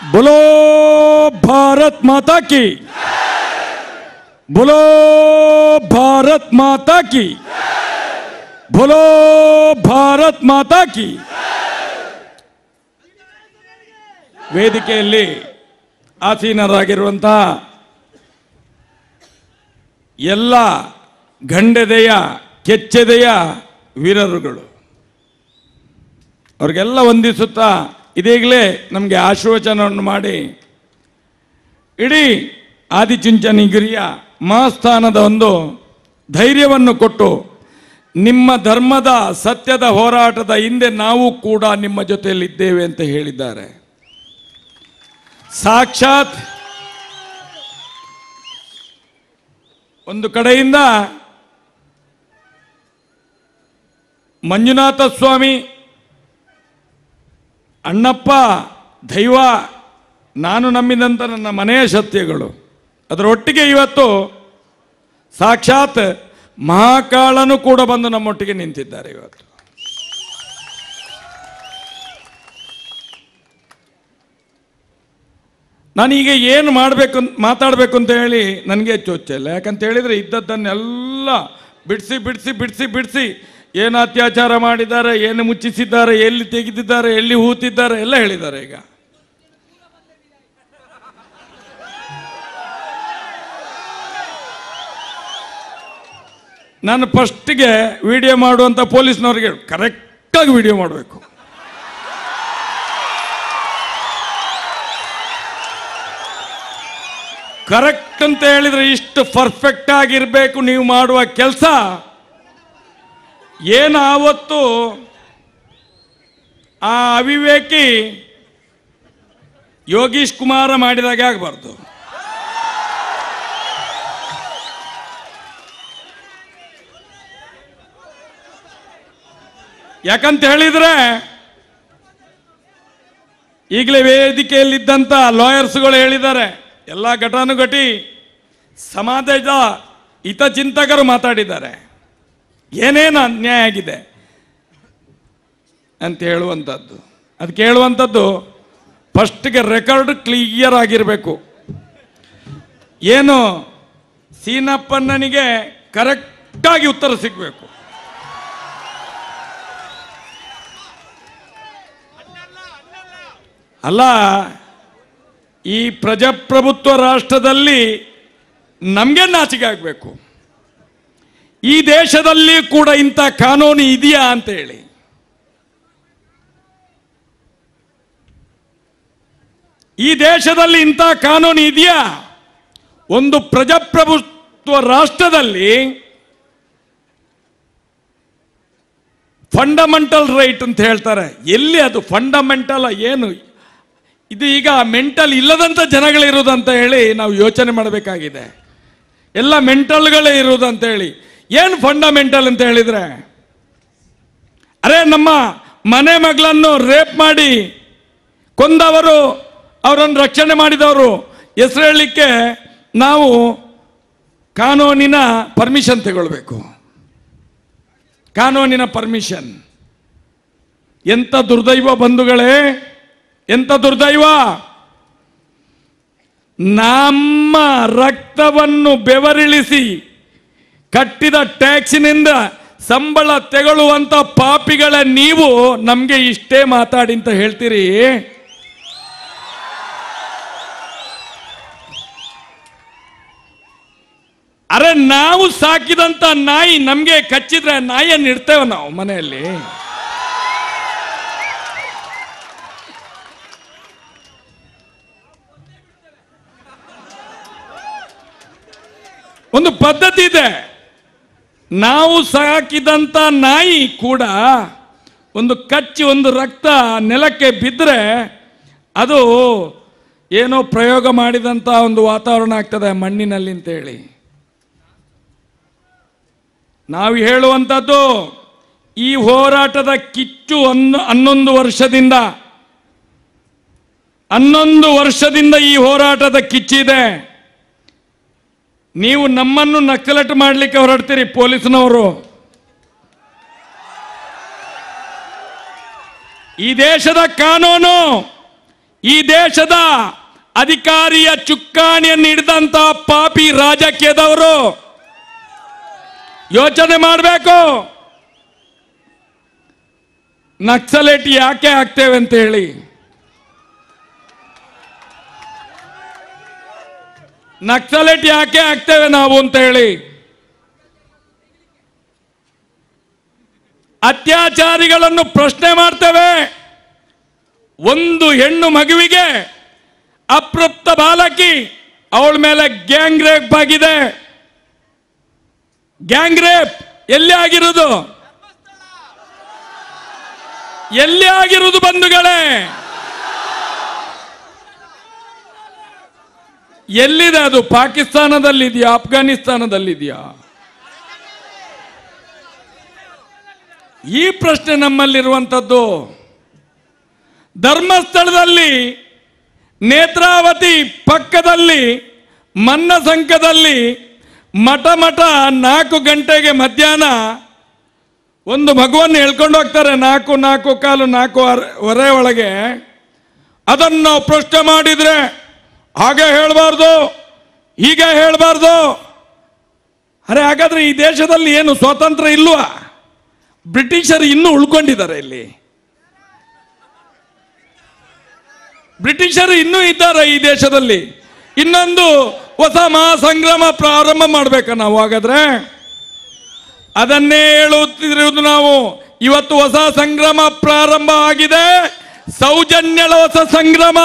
बोलो भारत माता की बोलो भारत माता की बोलो ಭಾರತ್ ಮಾತಾ ಕಿ ವೇದಿಕೆಯಲ್ಲಿ ಆಸೀನರಾಗಿರುವಂತಹ ಎಲ್ಲ ಗಂಡೆದೆಯ ಕೆಚ್ಚೆದೆಯ ವೀರರುಗಳು ಅವ್ರಿಗೆಲ್ಲ ವಂದಿಸುತ್ತಾ ಇದೀಗಲೇ ನಮಗೆ ಆಶೀರ್ವಚನವನ್ನು ಮಾಡಿ ಇಡೀ ಆದಿಚುಂಚನಗಿರಿಯ ಮಹಾಸ್ಥಾನದ ಒಂದು ಧೈರ್ಯವನ್ನು ಕೊಟ್ಟು ನಿಮ್ಮ ಧರ್ಮದ ಸತ್ಯದ ಹೋರಾಟದ ಹಿಂದೆ ನಾವು ಕೂಡ ನಿಮ್ಮ ಜೊತೆಯಲ್ಲಿದ್ದೇವೆ ಅಂತ ಹೇಳಿದ್ದಾರೆ ಸಾಕ್ಷಾತ್ ಒಂದು ಕಡೆಯಿಂದ ಮಂಜುನಾಥ ಸ್ವಾಮಿ ಅಣ್ಣಪ್ಪ ದೈವ ನಾನು ನಂಬಿದಂಥ ನನ್ನ ಮನೆಯ ಸತ್ಯಗಳು ಅದರೊಟ್ಟಿಗೆ ಇವತ್ತು ಸಾಕ್ಷಾತ್ ಮಹಾಕಾಳನು ಕೂಡ ಬಂದು ನಮ್ಮೊಟ್ಟಿಗೆ ನಿಂತಿದ್ದಾರೆ ಇವತ್ತು ನಾನೀಗ ಏನು ಮಾಡಬೇಕು ಮಾತಾಡಬೇಕು ಅಂತ ಹೇಳಿ ನನಗೆ ಚೋಚೆ ಇಲ್ಲ ಯಾಕಂತ ಹೇಳಿದರೆ ಇದ್ದದ್ದನ್ನೆಲ್ಲ ಬಿಡಿಸಿ ಬಿಡಿಸಿ ಬಿಡಿಸಿ ಬಿಡಿಸಿ ಏನು ಅತ್ಯಾಚಾರ ಮಾಡಿದ್ದಾರೆ ಏನು ಮುಚ್ಚಿಸಿದ್ದಾರೆ ಎಲ್ಲಿ ತೆಗೆದಿದ್ದಾರೆ ಎಲ್ಲಿ ಹೂತಿದ್ದಾರೆ ಎಲ್ಲ ಹೇಳಿದ್ದಾರೆ ಈಗ ನಾನು ಫಸ್ಟಿಗೆ ವಿಡಿಯೋ ಮಾಡುವಂಥ ಪೊಲೀಸ್ನವ್ರಿಗೆ ಕರೆಕ್ಟಾಗಿ ವಿಡಿಯೋ ಮಾಡಬೇಕು ಕರೆಕ್ಟ್ ಅಂತ ಹೇಳಿದ್ರೆ ಇಷ್ಟು ಪರ್ಫೆಕ್ಟ್ ಆಗಿರಬೇಕು ನೀವು ಮಾಡುವ ಕೆಲಸ ಏನು ಆವತ್ತು ಆ ಅವಿವೇಕಿ ಯೋಗೀಶ್ ಕುಮಾರ ಮಾಡಿದಾಗೆ ಆಗಬಾರ್ದು ಯಾಕಂತ ಹೇಳಿದ್ರೆ ಈಗಲೇ ವೇದಿಕೆಯಲ್ಲಿದ್ದಂಥ ಲಾಯರ್ಸ್ಗಳು ಹೇಳಿದ್ದಾರೆ ಎಲ್ಲ ಘಟಾನುಘಟಿ ಸಮಾಜದ ಹಿತಚಿಂತಕರು ಮಾತಾಡಿದ್ದಾರೆ ಏನೇನು ಅನ್ಯಾಯ ಆಗಿದೆ ಅಂತ ಹೇಳುವಂಥದ್ದು ಅದು ಕೇಳುವಂಥದ್ದು ಫಸ್ಟ್ಗೆ ರೆಕಾರ್ಡ್ ಕ್ಲಿಯರ್ ಆಗಿರಬೇಕು ಏನು ಸೀನಪ್ಪಣ್ಣನಿಗೆ ಕರೆಕ್ಟಾಗಿ ಉತ್ತರ ಸಿಗಬೇಕು ಅಲ್ಲ ಈ ಪ್ರಜಾಪ್ರಭುತ್ವ ರಾಷ್ಟ್ರದಲ್ಲಿ ನಮಗೆ ನಾಚಿಕೆ ಆಗಬೇಕು ಈ ದೇಶದಲ್ಲಿ ಕೂಡ ಇಂಥ ಕಾನೂನು ಇದೆಯಾ ಅಂತ ಹೇಳಿ ಈ ದೇಶದಲ್ಲಿ ಇಂಥ ಕಾನೂನು ಇದೆಯಾ ಒಂದು ಪ್ರಜಾಪ್ರಭುತ್ವ ರಾಷ್ಟ್ರದಲ್ಲಿ ಫಂಡಮೆಂಟಲ್ ರೈಟ್ ಅಂತ ಹೇಳ್ತಾರೆ ಎಲ್ಲಿ ಅದು ಫಂಡಮೆಂಟಲ್ ಏನು ಇದು ಈಗ ಮೆಂಟಲ್ ಇಲ್ಲದಂಥ ಜನಗಳಿರುವುದಂತ ಹೇಳಿ ನಾವು ಯೋಚನೆ ಮಾಡಬೇಕಾಗಿದೆ ಎಲ್ಲ ಮೆಂಟಲ್ಗಳೇ ಇರುವುದಂತ ಹೇಳಿ ಏನು ಫಂಡಮೆಂಟಲ್ ಅಂತ ಹೇಳಿದ್ರೆ ಅರೆ ನಮ್ಮ ಮನೆ ಮಗಳನ್ನು ರೇಪ್ ಮಾಡಿ ಕೊಂದವರು ಅವರನ್ನು ರಕ್ಷಣೆ ಮಾಡಿದವರು ಹೆಸರು ಹೇಳಲಿಕ್ಕೆ ನಾವು ಕಾನೂನಿನ ಪರ್ಮಿಷನ್ ತಗೊಳ್ಬೇಕು ಕಾನೂನಿನ ಪರ್ಮಿಷನ್ ಎಂಥ ದುರ್ದೈವ ಬಂಧುಗಳೇ ಎಂಥ ದುರ್ದೈವ ನಮ್ಮ ರಕ್ತವನ್ನು ಬೆವರಿಳಿಸಿ ಕಟ್ಟಿದ ಟ್ಯಾಕ್ಸಿನಿಂದ ಸಂಬಳ ತೆಗೊಳ್ಳುವಂತ ಪಾಪಿಗಳ ನೀವು ನಮಗೆ ಇಷ್ಟೇ ಮಾತಾಡಿ ಅಂತ ಹೇಳ್ತೀರಿ ಅರೆ ನಾವು ಸಾಕಿದಂತ ನಾಯಿ ನಮಗೆ ಕಚ್ಚಿದ್ರೆ ನಾಯಿಯನ್ನು ಇಡ್ತೇವೆ ನಾವು ಮನೆಯಲ್ಲಿ ಒಂದು ಪದ್ಧತಿ ಇದೆ ನಾವು ಸಾಕಿದಂತ ನಾಯಿ ಕೂಡ ಒಂದು ಕಚ್ಚಿ ಒಂದು ರಕ್ತ ನೆಲಕ್ಕೆ ಬಿದ್ದರೆ ಅದು ಏನೋ ಪ್ರಯೋಗ ಮಾಡಿದಂಥ ಒಂದು ವಾತಾವರಣ ಆಗ್ತದೆ ಮಣ್ಣಿನಲ್ಲಿ ಅಂತೇಳಿ ನಾವು ಹೇಳುವಂಥದ್ದು ಈ ಹೋರಾಟದ ಕಿಚ್ಚು ಹನ್ನು ಹನ್ನೊಂದು ವರ್ಷದಿಂದ ಹನ್ನೊಂದು ವರ್ಷದಿಂದ ಈ ಹೋರಾಟದ ಕಿಚ್ಚಿದೆ ನೀವು ನಮ್ಮನ್ನು ನಕ್ಸಲಟ್ ಮಾಡಲಿಕ್ಕೆ ಹೊರಡ್ತೀರಿ ಪೊಲೀಸ್ನವರು ಈ ದೇಶದ ಕಾನೂನು ಈ ದೇಶದ ಅಧಿಕಾರಿಯ ಚುಕ್ಕಾಣಿಯನ್ನು ಹಿಡಿದಂತ ಪಾಪಿ ರಾಜಕೀಯದವರು ಯೋಚನೆ ಮಾಡಬೇಕು ನಕ್ಸಲೇಟ್ ಯಾಕೆ ಆಗ್ತೇವೆ ಅಂತ ಹೇಳಿ ನಕ್ಸಲೇಟ್ ಯಾಕೆ ಆಗ್ತೇವೆ ನಾವು ಅಂತ ಹೇಳಿ ಅತ್ಯಾಚಾರಿಗಳನ್ನು ಪ್ರಶ್ನೆ ಮಾಡ್ತೇವೆ ಒಂದು ಹೆಣ್ಣು ಮಗುವಿಗೆ ಅಪ್ರಾಪ್ತ ಬಾಲಕಿ ಅವಳ ಮೇಲೆ ಗ್ಯಾಂಗ್ ರೇಪ್ ಆಗಿದೆ ಗ್ಯಾಂಗ್ ರೇಪ್ ಎಲ್ಲಿ ಆಗಿರುವುದು ಎಲ್ಲಿ ಆಗಿರುವುದು ಬಂಧುಗಳೇ ಎಲ್ಲಿದೆ ಅದು ಪಾಕಿಸ್ತಾನದಲ್ಲಿದೆಯಾ ಅಫ್ಘಾನಿಸ್ತಾನದಲ್ಲಿದೆಯಾ ಈ ಪ್ರಶ್ನೆ ನಮ್ಮಲ್ಲಿರುವಂಥದ್ದು ಧರ್ಮಸ್ಥಳದಲ್ಲಿ ನೇತ್ರಾವತಿ ಪಕ್ಕದಲ್ಲಿ ಮನ್ನಸಂಕದಲ್ಲಿ ಮಠ ಮಠ ನಾಲ್ಕು ಗಂಟೆಗೆ ಮಧ್ಯಾಹ್ನ ಒಂದು ಮಗುವನ್ನು ಹೇಳ್ಕೊಂಡು ಹೋಗ್ತಾರೆ ನಾಲ್ಕು ನಾಲ್ಕು ಕಾಲು ನಾಲ್ಕು ಅರ- ಹೊರೆ ಒಳಗೆ ಅದನ್ನು ನಾವು ಪ್ರಶ್ನೆ ಮಾಡಿದ್ರೆ ಹಾಗೆ ಹೇಳಬಾರ್ದು ಹೀಗೆ ಹೇಳಬಾರ್ದು ಅರೆ ಹಾಗಾದ್ರೆ ಈ ದೇಶದಲ್ಲಿ ಏನು ಸ್ವಾತಂತ್ರ್ಯ ಇಲ್ವಾ ಬ್ರಿಟಿಷರು ಇನ್ನೂ ಉಳ್ಕೊಂಡಿದ್ದಾರೆ ಇಲ್ಲಿ ಬ್ರಿಟಿಷರು ಇನ್ನೂ ಇದ್ದಾರೆ ಈ ದೇಶದಲ್ಲಿ ಇನ್ನೊಂದು ಹೊಸ ಮಹಾಸಂಗ್ರಾಮ ಪ್ರಾರಂಭ ಮಾಡ್ಬೇಕಾ ನಾವು ಹಾಗಾದ್ರೆ ಅದನ್ನೇ ಹೇಳುತ್ತಿರುವುದು ನಾವು ಇವತ್ತು ಹೊಸ ಸಂಗ್ರಾಮ ಪ್ರಾರಂಭ ಆಗಿದೆ ಸೌಜನ್ಯಳ ಹೊಸ ಸಂಗ್ರಾಮ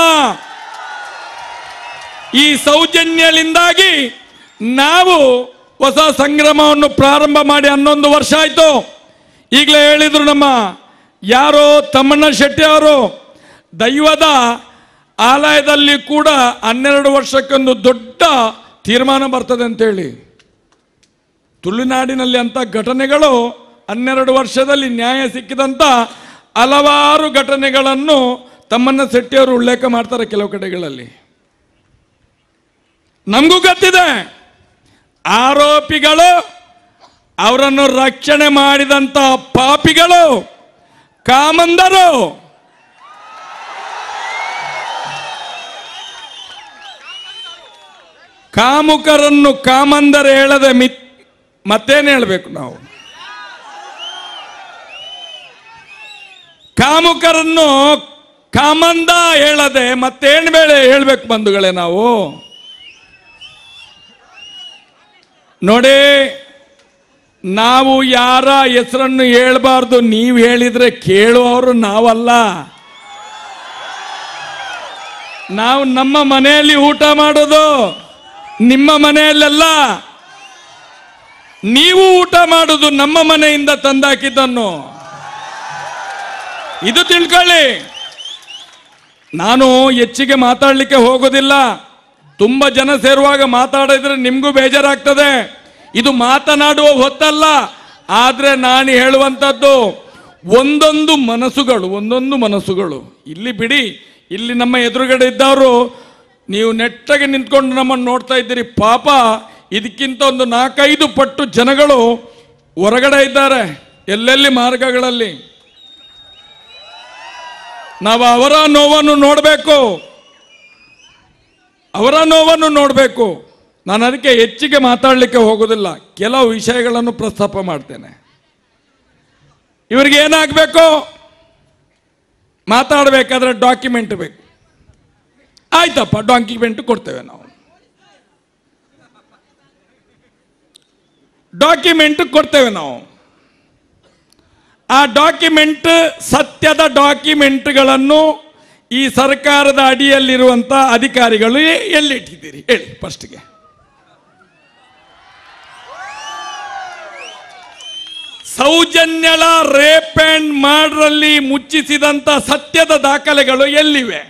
ಈ ಸೌಜನ್ಯದಿಂದಾಗಿ ನಾವು ಹೊಸ ಸಂಗ್ರಾಮವನ್ನು ಪ್ರಾರಂಭ ಮಾಡಿ ಹನ್ನೊಂದು ವರ್ಷ ಆಯ್ತು ಈಗಲೇ ಹೇಳಿದ್ರು ನಮ್ಮ ಯಾರೋ ತಮ್ಮಣ್ಣ ಶೆಟ್ಟಿ ಅವರು ದೈವದ ಆಲಯದಲ್ಲಿ ಕೂಡ ಹನ್ನೆರಡು ವರ್ಷಕ್ಕೊಂದು ದೊಡ್ಡ ತೀರ್ಮಾನ ಬರ್ತದೆ ಅಂತೇಳಿ ತುಳುನಾಡಿನಲ್ಲಿ ಅಂತ ಘಟನೆಗಳು ಹನ್ನೆರಡು ವರ್ಷದಲ್ಲಿ ನ್ಯಾಯ ಸಿಕ್ಕಿದಂತ ಹಲವಾರು ಘಟನೆಗಳನ್ನು ತಮ್ಮನ್ನ ಶೆಟ್ಟಿಯವರು ಉಲ್ಲೇಖ ಮಾಡ್ತಾರೆ ಕೆಲವು ಕಡೆಗಳಲ್ಲಿ ನಮಗೂ ಗೊತ್ತಿದೆ ಆರೋಪಿಗಳು ಅವರನ್ನು ರಕ್ಷಣೆ ಮಾಡಿದಂತ ಪಾಪಿಗಳು ಕಾಮಂದರು ಕಾಮುಕರನ್ನು ಕಾಮಂದರೆ ಹೇಳದೆ ಮಿತ್ ಮತ್ತೇನು ಹೇಳಬೇಕು ನಾವು ಕಾಮುಕರನ್ನು ಕಾಮಂದ ಹೇಳದೆ ಮತ್ತೇನ್ ಬೇಳೆ ಹೇಳ್ಬೇಕು ಬಂಧುಗಳೇ ನಾವು ನೋಡಿ ನಾವು ಯಾರ ಹೆಸರನ್ನು ಹೇಳ್ಬಾರ್ದು ನೀವು ಹೇಳಿದ್ರೆ ಕೇಳುವವರು ನಾವಲ್ಲ ನಾವು ನಮ್ಮ ಮನೆಯಲ್ಲಿ ಊಟ ಮಾಡೋದು ನಿಮ್ಮ ಮನೆಯಲ್ಲೆಲ್ಲ ನೀವು ಊಟ ಮಾಡೋದು ನಮ್ಮ ಮನೆಯಿಂದ ತಂದಾಕಿದ್ದನ್ನು ಇದು ತಿಳ್ಕೊಳ್ಳಿ ನಾನು ಹೆಚ್ಚಿಗೆ ಮಾತಾಡಲಿಕ್ಕೆ ಹೋಗೋದಿಲ್ಲ ತುಂಬ ಜನ ಸೇರುವಾಗ ಮಾತಾಡಿದ್ರೆ ನಿಮಗೂ ಬೇಜಾರಾಗ್ತದೆ ಇದು ಮಾತನಾಡುವ ಹೊತ್ತಲ್ಲ ಆದ್ರೆ ನಾನು ಹೇಳುವಂಥದ್ದು ಒಂದೊಂದು ಮನಸ್ಸುಗಳು ಒಂದೊಂದು ಮನಸ್ಸುಗಳು ಇಲ್ಲಿ ಬಿಡಿ ಇಲ್ಲಿ ನಮ್ಮ ಎದುರುಗಡೆ ಇದ್ದವರು ನೀವು ನೆಟ್ಟಗೆ ನಿಂತ್ಕೊಂಡು ನಮ್ಮನ್ನು ನೋಡ್ತಾ ಇದ್ದೀರಿ ಪಾಪ ಇದಕ್ಕಿಂತ ಒಂದು ನಾಲ್ಕೈದು ಪಟ್ಟು ಜನಗಳು ಹೊರಗಡೆ ಇದ್ದಾರೆ ಎಲ್ಲೆಲ್ಲಿ ಮಾರ್ಗಗಳಲ್ಲಿ ನಾವು ಅವರ ನೋವನ್ನು ನೋಡಬೇಕು ಅವರ ನೋವನ್ನು ನೋಡಬೇಕು ನಾನು ಅದಕ್ಕೆ ಹೆಚ್ಚಿಗೆ ಮಾತಾಡಲಿಕ್ಕೆ ಹೋಗೋದಿಲ್ಲ ಕೆಲವು ವಿಷಯಗಳನ್ನು ಪ್ರಸ್ತಾಪ ಮಾಡ್ತೇನೆ ಇವರಿಗೆ ಏನಾಗಬೇಕು ಮಾತಾಡಬೇಕಾದ್ರೆ ಡಾಕ್ಯುಮೆಂಟ್ ಬೇಕು ಆಯ್ತಪ್ಪ ಡಾಕ್ಯುಮೆಂಟ್ ಕೊಡ್ತೇವೆ ನಾವು ಡಾಕ್ಯುಮೆಂಟ್ ಕೊಡ್ತೇವೆ ನಾವು ಆ ಡಾಕ್ಯುಮೆಂಟ್ ಸತ್ಯದ ಡಾಕ್ಯುಮೆಂಟ್ಗಳನ್ನು ಈ ಸರ್ಕಾರದ ಅಡಿಯಲ್ಲಿರುವಂತ ಅಧಿಕಾರಿಗಳು ಎ- ಎಲ್ಲಿಟ್ಟಿದ್ದೀರಿ ಹೇಳಿ ಫಸ್ಟ್ಗೆ ಸೌಜನ್ಯಳ ರೇಪ್ ಅಂಡ್ ಮಾಡ್ರಲ್ಲಿ ಮುಚ್ಚಿಸಿದಂತ ಸತ್ಯದ ದಾಖಲೆಗಳು ಎಲ್ಲಿವೆ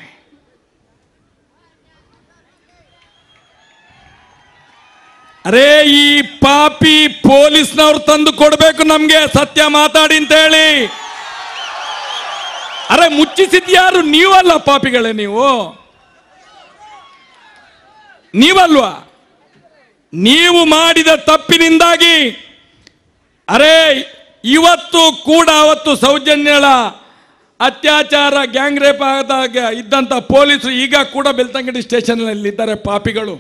ಅರೇ ಈ ಪಾಪಿ ಪೊಲೀಸ್ನವ್ರು ತಂದು ಕೊಡ್ಬೇಕು ನಮ್ಗೆ ಸತ್ಯ ಮಾತಾಡಿ ಅಂತ ಹೇಳಿ ಅರೆ ಮುಚ್ಚಿಸಿದ್ ಯಾರು ನೀವಲ್ಲ ಪಾಪಿಗಳೇ ನೀವು ನೀವಲ್ವಾ ನೀವು ಮಾಡಿದ ತಪ್ಪಿನಿಂದಾಗಿ ಅರೆ ಇವತ್ತು ಕೂಡ ಅವತ್ತು ಸೌಜನ್ಯಳ ಅತ್ಯಾಚಾರ ಗ್ಯಾಂಗ್ ರೇಪ್ ಆದಾಗ ಇದ್ದಂಥ ಪೊಲೀಸರು ಈಗ ಕೂಡ ಬೆಳ್ತಂಗಡಿ ಸ್ಟೇಷನ್ನಲ್ಲಿ ಇದ್ದಾರೆ ಪಾಪಿಗಳು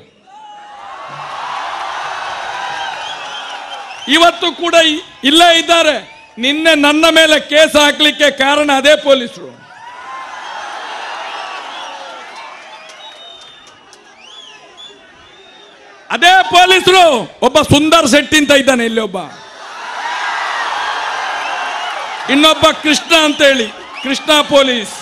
ಇವತ್ತು ಕೂಡ ಇ- ಇಲ್ಲೇ ಇದ್ದಾರೆ ನಿನ್ನೆ ನನ್ನ ಮೇಲೆ ಕೇಸ್ ಹಾಕ್ಲಿಕ್ಕೆ ಕಾರಣ ಅದೇ ಪೊಲೀಸರು ಅದೇ ಪೊಲೀಸರು ಒಬ್ಬ ಸುಂದರ್ ಶೆಟ್ಟಿ ಅಂತ ಇದ್ದಾನೆ ಇಲ್ಲಿ ಒಬ್ಬ ಇನ್ನೊಬ್ಬ ಕೃಷ್ಣ ಅಂತ ಹೇಳಿ ಕೃಷ್ಣ ಪೊಲೀಸ್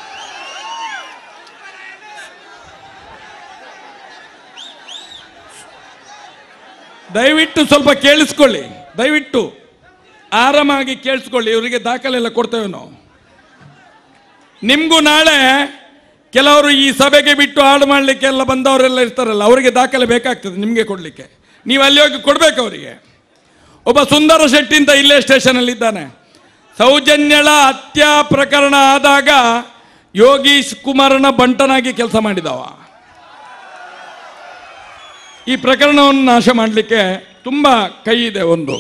ದಯವಿಟ್ಟು ಸ್ವಲ್ಪ ಕೇಳಿಸ್ಕೊಳ್ಳಿ ದಯವಿಟ್ಟು ಆರಾಮಾಗಿ ಕೇಳಿಸ್ಕೊಳ್ಳಿ ಇವರಿಗೆ ದಾಖಲೆ ಎಲ್ಲ ಕೊಡ್ತೇವೆ ನಾವು ನಿಮಗೂ ನಾಳೆ ಕೆಲವರು ಈ ಸಭೆಗೆ ಬಿಟ್ಟು ಹಾಡು ಮಾಡಲಿಕ್ಕೆ ಎಲ್ಲ ಬಂದವರೆಲ್ಲ ಇರ್ತಾರಲ್ಲ ಅವರಿಗೆ ದಾಖಲೆ ಬೇಕಾಗ್ತದೆ ನಿಮಗೆ ಕೊಡಲಿಕ್ಕೆ ನೀವು ಅಲ್ಲಿ ಹೋಗಿ ಕೊಡ್ಬೇಕು ಅವರಿಗೆ ಒಬ್ಬ ಸುಂದರ ಶೆಟ್ಟಿ ಅಂತ ಇಲ್ಲೇ ಸ್ಟೇಷನಲ್ಲಿ ಇದ್ದಾನೆ ಸೌಜನ್ಯಳ ಹತ್ಯಾ ಪ್ರಕರಣ ಆದಾಗ ಯೋಗೀಶ್ ಕುಮಾರನ ಬಂಟನಾಗಿ ಕೆಲಸ ಮಾಡಿದವ ಈ ಪ್ರಕರಣವನ್ನು ನಾಶ ಮಾಡಲಿಕ್ಕೆ ತುಂಬ ಕೈ ಇದೆ ಒಂದು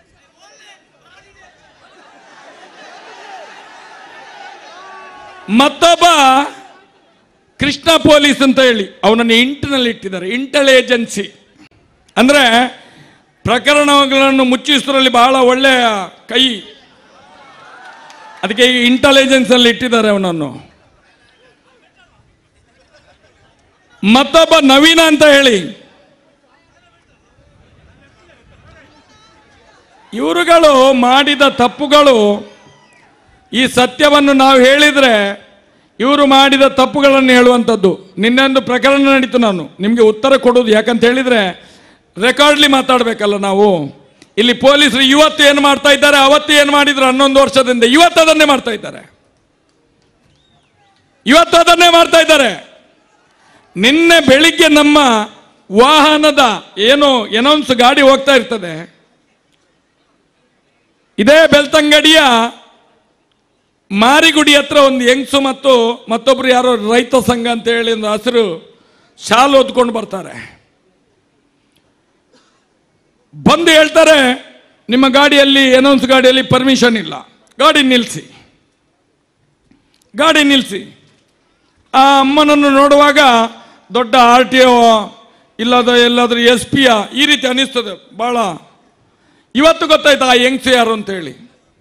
ಮತ್ತೊಬ್ಬ ಕೃಷ್ಣ ಪೊಲೀಸ್ ಅಂತ ಹೇಳಿ ಅವನನ್ನು ಇಂಟಿನಲ್ಲಿ ಇಟ್ಟಿದ್ದಾರೆ ಇಂಟಲ್ ಏಜೆನ್ಸಿ ಅಂದ್ರೆ ಪ್ರಕರಣಗಳನ್ನು ಮುಚ್ಚಿಸುವುದರಲ್ಲಿ ಬಹಳ ಒಳ್ಳೆಯ ಕೈ ಅದಕ್ಕೆ ಈ ಇಂಟೆಲಿಜೆನ್ಸ್ ಅಲ್ಲಿ ಇಟ್ಟಿದ್ದಾರೆ ಅವನನ್ನು ಮತ್ತೊಬ್ಬ ನವೀನ ಅಂತ ಹೇಳಿ ಇವರುಗಳು ಮಾಡಿದ ತಪ್ಪುಗಳು ಈ ಸತ್ಯವನ್ನು ನಾವು ಹೇಳಿದ್ರೆ ಇವರು ಮಾಡಿದ ತಪ್ಪುಗಳನ್ನು ಹೇಳುವಂಥದ್ದು ನಿನ್ನೊಂದು ಪ್ರಕರಣ ನಡೀತು ನಾನು ನಿಮಗೆ ಉತ್ತರ ಕೊಡೋದು ಯಾಕಂತ ಹೇಳಿದ್ರೆ ರೆಕಾರ್ಡ್ಲಿ ಮಾತಾಡಬೇಕಲ್ಲ ನಾವು ಇಲ್ಲಿ ಪೊಲೀಸರು ಇವತ್ತು ಏನು ಮಾಡ್ತಾ ಇದ್ದಾರೆ ಅವತ್ತು ಏನು ಮಾಡಿದ್ರು ಹನ್ನೊಂದು ವರ್ಷದಿಂದ ಇವತ್ತು ಅದನ್ನೇ ಮಾಡ್ತಾ ಇದ್ದಾರೆ ಇವತ್ತು ಅದನ್ನೇ ಮಾಡ್ತಾ ಇದ್ದಾರೆ ನಿನ್ನೆ ಬೆಳಿಗ್ಗೆ ನಮ್ಮ ವಾಹನದ ಏನು ಎನೌನ್ಸ್ ಗಾಡಿ ಹೋಗ್ತಾ ಇರ್ತದೆ ಇದೇ ಬೆಳ್ತಂಗಡಿಯ ಮಾರಿಗುಡಿ ಹತ್ರ ಒಂದು ಹೆಂಗ್ಸು ಮತ್ತು ಮತ್ತೊಬ್ರು ಯಾರೋ ರೈತ ಸಂಘ ಅಂತ ಹೇಳಿ ಒಂದು ಹಸಿರು ಶಾಲು ಹೊತ್ಕೊಂಡು ಬರ್ತಾರೆ ಬಂದು ಹೇಳ್ತಾರೆ ನಿಮ್ಮ ಗಾಡಿಯಲ್ಲಿ ಎನೌನ್ಸ್ ಗಾಡಿಯಲ್ಲಿ ಪರ್ಮಿಷನ್ ಇಲ್ಲ ಗಾಡಿ ನಿಲ್ಲಿಸಿ ಗಾಡಿ ನಿಲ್ಲಿಸಿ ಆ ಅಮ್ಮನನ್ನು ನೋಡುವಾಗ ದೊಡ್ಡ ಆರ್ ಟಿ ಒ ಇಲ್ಲದ ಎಲ್ಲಾದ್ರೂ ಎಸ್ ಪಿಯ ಈ ರೀತಿ ಅನಿಸ್ತದೆ ಬಹಳ ಇವತ್ತು ಗೊತ್ತಾಯ್ತು ಆ ಹೆಂಗ್ಸು ಯಾರು ಅಂತ ಹೇಳಿ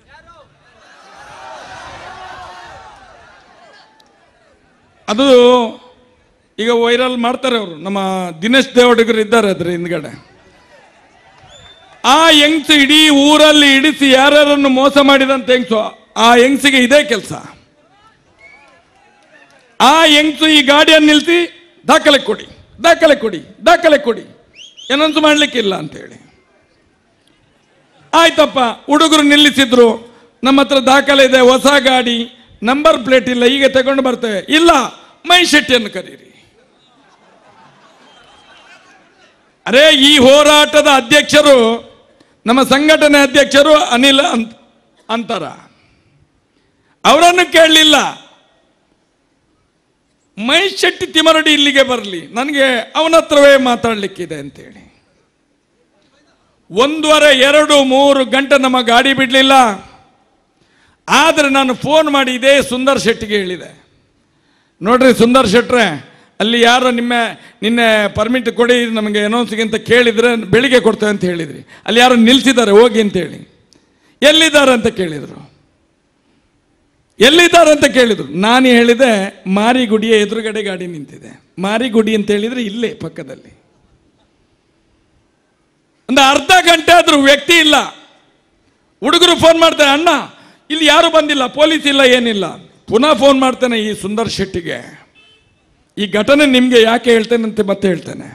ಅದು ಈಗ ವೈರಲ್ ಮಾಡ್ತಾರೆ ಅವರು ನಮ್ಮ ದಿನೇಶ್ ದೇವಡಿಗರು ಇದ್ದಾರೆ ಅದ್ರ ಹಿಂದ್ಗಡೆ ಆ ಹೆಂಗ್ಸು ಇಡೀ ಊರಲ್ಲಿ ಇಡಿಸಿ ಯಾರ್ಯಾರನ್ನು ಮೋಸ ಮಾಡಿದಂತ ಹೆಂಗ್ಸು ಆ ಹೆಂಗ್ಸಿಗೆ ಇದೇ ಕೆಲಸ ಆ ಹೆಂಗ್ಸು ಈ ಗಾಡಿಯನ್ನು ನಿಲ್ಲಿಸಿ ದಾಖಲೆ ಕೊಡಿ ದಾಖಲೆ ಕೊಡಿ ದಾಖಲೆ ಕೊಡಿ ಏನಂತೂ ಮಾಡ್ಲಿಕ್ಕಿಲ್ಲ ಅಂತೇಳಿ ಆಯ್ತಪ್ಪ ಹುಡುಗರು ನಿಲ್ಲಿಸಿದ್ರು ನಮ್ಮ ಹತ್ರ ದಾಖಲೆ ಇದೆ ಹೊಸ ಗಾಡಿ ನಂಬರ್ ಪ್ಲೇಟ್ ಇಲ್ಲ ಈಗ ತಗೊಂಡು ಬರ್ತೇವೆ ಇಲ್ಲ ಮೈ ಶೆಟ್ಟಿಯನ್ನು ಕರೀರಿ ಅರೇ ಈ ಹೋರಾಟದ ಅಧ್ಯಕ್ಷರು ನಮ್ಮ ಸಂಘಟನೆ ಅಧ್ಯಕ್ಷರು ಅನಿಲ್ ಅಂತ ಅಂತಾರ ಅವರನ್ನು ಕೇಳಲಿಲ್ಲ ಮಹೇಶ್ ಶೆಟ್ಟಿ ತಿಮರಡಿ ಇಲ್ಲಿಗೆ ಬರಲಿ ನನಗೆ ಅವನ ಹತ್ರವೇ ಮಾತಾಡಲಿಕ್ಕಿದೆ ಅಂತೇಳಿ ಒಂದೂವರೆ ಎರಡು ಮೂರು ಗಂಟೆ ನಮ್ಮ ಗಾಡಿ ಬಿಡಲಿಲ್ಲ ಆದರೆ ನಾನು ಫೋನ್ ಮಾಡಿ ಇದೇ ಸುಂದರ್ ಶೆಟ್ಟಿಗೆ ಹೇಳಿದೆ ನೋಡ್ರಿ ಸುಂದರ್ ಶೆಟ್ರೆ ಅಲ್ಲಿ ಯಾರೋ ನಿಮ್ಮ ನಿನ್ನೆ ಪರ್ಮಿಟ್ ಕೊಡಿ ನಮಗೆ ಅನೌನ್ಸ್ಗೆ ಅಂತ ಕೇಳಿದ್ರೆ ಬೆಳಿಗ್ಗೆ ಕೊಡ್ತೇವೆ ಅಂತ ಹೇಳಿದ್ರಿ ಅಲ್ಲಿ ಯಾರೋ ನಿಲ್ಸಿದ್ದಾರೆ ಹೋಗಿ ಅಂತ ಹೇಳಿ ಎಲ್ಲಿದ್ದಾರೆ ಅಂತ ಕೇಳಿದರು ಎಲ್ಲಿದ್ದಾರೆ ಅಂತ ಕೇಳಿದ್ರು ನಾನು ಹೇಳಿದೆ ಮಾರಿಗುಡಿಯ ಎದುರುಗಡೆ ಗಾಡಿ ನಿಂತಿದೆ ಮಾರಿಗುಡಿ ಅಂತ ಹೇಳಿದ್ರೆ ಇಲ್ಲೇ ಪಕ್ಕದಲ್ಲಿ ಒಂದು ಅರ್ಧ ಗಂಟೆ ಆದ್ರೂ ವ್ಯಕ್ತಿ ಇಲ್ಲ ಹುಡುಗರು ಫೋನ್ ಮಾಡ್ತಾರೆ ಅಣ್ಣ ಇಲ್ಲಿ ಯಾರು ಬಂದಿಲ್ಲ ಪೊಲೀಸ್ ಇಲ್ಲ ಏನಿಲ್ಲ ಪುನಃ ಫೋನ್ ಮಾಡ್ತೇನೆ ಈ ಸುಂದರ್ ಶೆಟ್ಟಿಗೆ ಈ ಘಟನೆ ನಿಮ್ಗೆ ಯಾಕೆ ಹೇಳ್ತೇನೆ ಅಂತ ಮತ್ತೆ ಹೇಳ್ತೇನೆ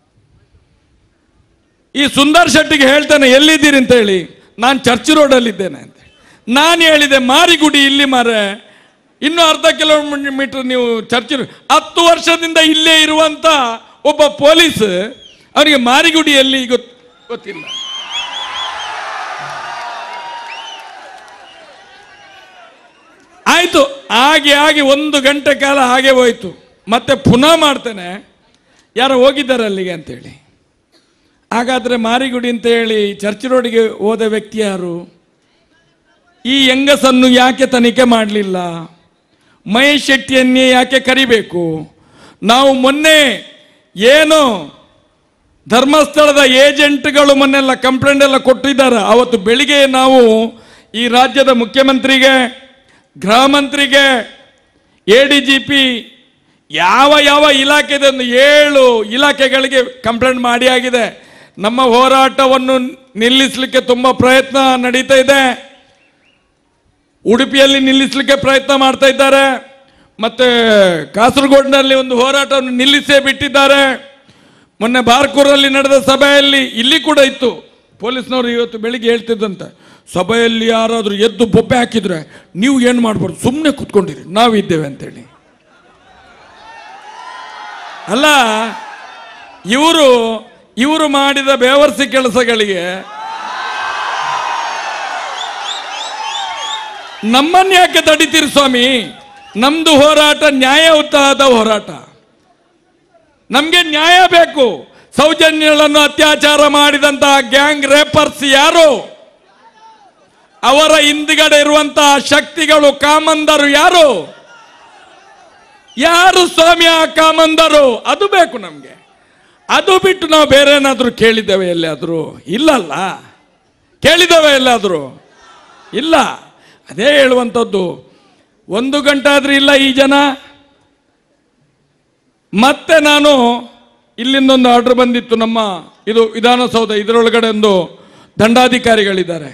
ಈ ಸುಂದರ್ ಶೆಟ್ಟಿಗೆ ಹೇಳ್ತೇನೆ ಎಲ್ಲಿದ್ದೀರಿ ಅಂತ ಹೇಳಿ ನಾನು ಚರ್ಚ್ ರೋಡಲ್ಲಿದ್ದೇನೆ ಅಂತ ನಾನು ಹೇಳಿದೆ ಮಾರಿಗುಡಿ ಇಲ್ಲಿ ಮಾರೆ ಇನ್ನು ಅರ್ಧ ಕಿಲೋಮೀಟರ್ ನೀವು ಚರ್ಚ್ ರೋ- ಹತ್ತು ವರ್ಷದಿಂದ ಇಲ್ಲೇ ಇರುವಂತ ಒಬ್ಬ ಪೊಲೀಸ್ ಅವನಿಗೆ ಮಾರಿಗುಡಿಯಲ್ಲಿ ಗೊತ್- ಗೊತ್ತಿಲ್ಲ ಆಯ್ತು ಹಾಗೆ ಹಾಗೆ ಒಂದು ಗಂಟೆ ಕಾಲ ಹಾಗೆ ಹೋಯ್ತು ಮತ್ತೆ ಪುನಃ ಮಾಡ್ತೇನೆ ಯಾರೋ ಹೋಗಿದ್ದಾರೆ ಅಲ್ಲಿಗೆ ಅಂತೇಳಿ ಹಾಗಾದ್ರೆ ಮಾರಿಗುಡಿ ಅಂತ ಹೇಳಿ ಚರ್ಚ್ ರೋಡಿಗೆ ಹೋದ ವ್ಯಕ್ತಿ ಯಾರು ಈ ಹೆಂಗಸನ್ನು ಯಾಕೆ ತನಿಖೆ ಮಾಡಲಿಲ್ಲ ಮಹೇಶ್ ಶೆಟ್ಟಿಯನ್ನೇ ಯಾಕೆ ಕರಿಬೇಕು ನಾವು ಮೊನ್ನೆ ಏನು ಧರ್ಮಸ್ಥಳದ ಏಜೆಂಟ್ಗಳು ಮೊನ್ನೆಲ್ಲ ಕಂಪ್ಲೇಂಟ್ ಎಲ್ಲ ಕೊಟ್ಟಿದ್ದಾರೆ ಅವತ್ತು ಬೆಳಿಗ್ಗೆ ನಾವು ಈ ರಾಜ್ಯದ ಮುಖ್ಯಮಂತ್ರಿಗೆ ಗೃಹ ಮಂತ್ರಿಗೆ ಎ ಡಿ ಜಿ ಪಿ ಯಾವ ಯಾವ ಇಲಾಖೆದ ಒಂದು ಏಳು ಇಲಾಖೆಗಳಿಗೆ ಕಂಪ್ಲೇಂಟ್ ಮಾಡಿ ಆಗಿದೆ ನಮ್ಮ ಹೋರಾಟವನ್ನು ನಿಲ್ಲಿಸಲಿಕ್ಕೆ ತುಂಬ ಪ್ರಯತ್ನ ನಡೀತಾ ಇದೆ ಉಡುಪಿಯಲ್ಲಿ ನಿಲ್ಲಿಸಲಿಕ್ಕೆ ಪ್ರಯತ್ನ ಮಾಡ್ತಾ ಇದ್ದಾರೆ ಮತ್ತೆ ಕಾಸರಗೋಡಿನಲ್ಲಿ ಒಂದು ಹೋರಾಟವನ್ನು ನಿಲ್ಲಿಸೇ ಬಿಟ್ಟಿದ್ದಾರೆ ಮೊನ್ನೆ ಬಾರ್ಕೂರಲ್ಲಿ ನಡೆದ ಸಭೆಯಲ್ಲಿ ಇಲ್ಲಿ ಕೂಡ ಇತ್ತು ಪೊಲೀಸ್ನವರು ಇವತ್ತು ಬೆಳಿಗ್ಗೆ ಹೇಳ್ತಿದ್ದಂತೆ ಸಭೆಯಲ್ಲಿ ಯಾರಾದರೂ ಎದ್ದು ಬೊಬ್ಬೆ ಹಾಕಿದ್ರೆ ನೀವು ಏನು ಮಾಡ್ಬಾರ್ದು ಸುಮ್ಮನೆ ಕೂತ್ಕೊಂಡಿರಿ ನಾವಿದ್ದೇವೆ ಅಂತೇಳಿ ಅಲ್ಲ ಇವರು ಇವರು ಮಾಡಿದ ಬೇವರ್ಸಿ ಕೆಲಸಗಳಿಗೆ ನಮ್ಮನ್ನ ಯಾಕೆ ತಡಿತೀರಿ ಸ್ವಾಮಿ ನಮ್ದು ಹೋರಾಟ ನ್ಯಾಯಯುತವಾದ ಹೋರಾಟ ನಮ್ಗೆ ನ್ಯಾಯ ಬೇಕು ಸೌಜನ್ಯಗಳನ್ನು ಅತ್ಯಾಚಾರ ಮಾಡಿದಂತಹ ಗ್ಯಾಂಗ್ ರೇಪರ್ಸ್ ಯಾರು ಅವರ ಹಿಂದ್ಗಡೆ ಇರುವಂತಹ ಶಕ್ತಿಗಳು ಕಾಮಂದರು ಯಾರು ಯಾರು ಸ್ವಾಮಿ ಆ ಕಾಮಂದರು ಅದು ಬೇಕು ನಮ್ಗೆ ಅದು ಬಿಟ್ಟು ನಾವು ಬೇರೆ ಏನಾದರೂ ಕೇಳಿದ್ದೇವೆ ಎಲ್ಲಾದರೂ ಇಲ್ಲಲ್ಲ ಕೇಳಿದ್ದೇವೆ ಎಲ್ಲಾದರೂ ಇಲ್ಲ ಅದೇ ಹೇಳುವಂಥದ್ದು ಒಂದು ಗಂಟೆ ಆದ್ರೆ ಇಲ್ಲ ಈ ಜನ ಮತ್ತೆ ನಾನು ಇಲ್ಲಿಂದೊಂದು ಆರ್ಡರ್ ಬಂದಿತ್ತು ನಮ್ಮ ಇದು ವಿಧಾನಸೌಧ ಇದರೊಳಗಡೆ ಒಂದು ದಂಡಾಧಿಕಾರಿಗಳಿದ್ದಾರೆ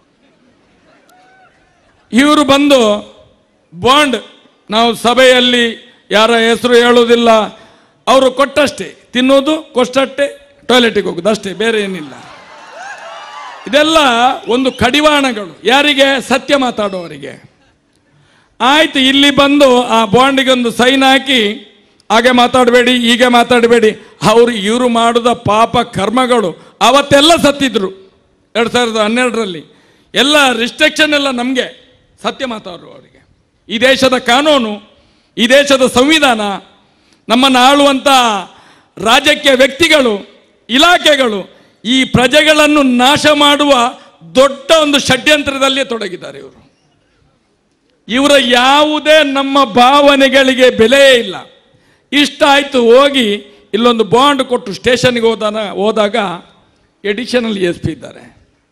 ಇವರು ಬಂದು ಬಾಂಡ್ ನಾವು ಸಭೆಯಲ್ಲಿ ಯಾರ ಹೆಸರು ಹೇಳೋದಿಲ್ಲ ಅವರು ಕೊಟ್ಟಷ್ಟೇ ತಿನ್ನೋದು ಕೊಟ್ಟಷ್ಟೇ ಟಾಯ್ಲೆಟಿಗೆ ಹೋಗೋದು ಅಷ್ಟೇ ಬೇರೆ ಏನಿಲ್ಲ ಇದೆಲ್ಲ ಒಂದು ಕಡಿವಾಣಗಳು ಯಾರಿಗೆ ಸತ್ಯ ಮಾತಾಡೋವರಿಗೆ ಆಯ್ತು ಇಲ್ಲಿ ಬಂದು ಆ ಬಾಂಡಿಗೆ ಒಂದು ಸೈನ್ ಹಾಕಿ ಹಾಗೆ ಮಾತಾಡಬೇಡಿ ಹೀಗೆ ಮಾತಾಡಬೇಡಿ ಅವರು ಇವರು ಮಾಡಿದ ಪಾಪ ಕರ್ಮಗಳು ಅವತ್ತೆಲ್ಲ ಸತ್ತಿದ್ರು ಎರಡು ಸಾವಿರದ ಹನ್ನೆರಡರಲ್ಲಿ ಎಲ್ಲ ರಿಸ್ಟ್ರಿಕ್ಷನ್ ಎಲ್ಲ ನಮಗೆ ಸತ್ಯ ಮಾತಾಡುವ ಅವರಿಗೆ ಈ ದೇಶದ ಕಾನೂನು ಈ ದೇಶದ ಸಂವಿಧಾನ ನಮ್ಮನ್ನು ಆಳುವಂಥ ರಾಜಕೀಯ ವ್ಯಕ್ತಿಗಳು ಇಲಾಖೆಗಳು ಈ ಪ್ರಜೆಗಳನ್ನು ನಾಶ ಮಾಡುವ ದೊಡ್ಡ ಒಂದು ಷಡ್ಯಂತ್ರದಲ್ಲಿ ತೊಡಗಿದ್ದಾರೆ ಇವರು ಇವರ ಯಾವುದೇ ನಮ್ಮ ಭಾವನೆಗಳಿಗೆ ಬೆಲೆಯೇ ಇಲ್ಲ ಇಷ್ಟ ಆಯ್ತು ಹೋಗಿ ಇಲ್ಲೊಂದು ಬಾಂಡ್ ಕೊಟ್ಟು ಸ್ಟೇಷನ್ಗೆ ಹೋದಾನ ಹೋದಾಗ ಎಡಿಷನಲ್ ಎಸ್ ಪಿ ಇದ್ದಾರೆ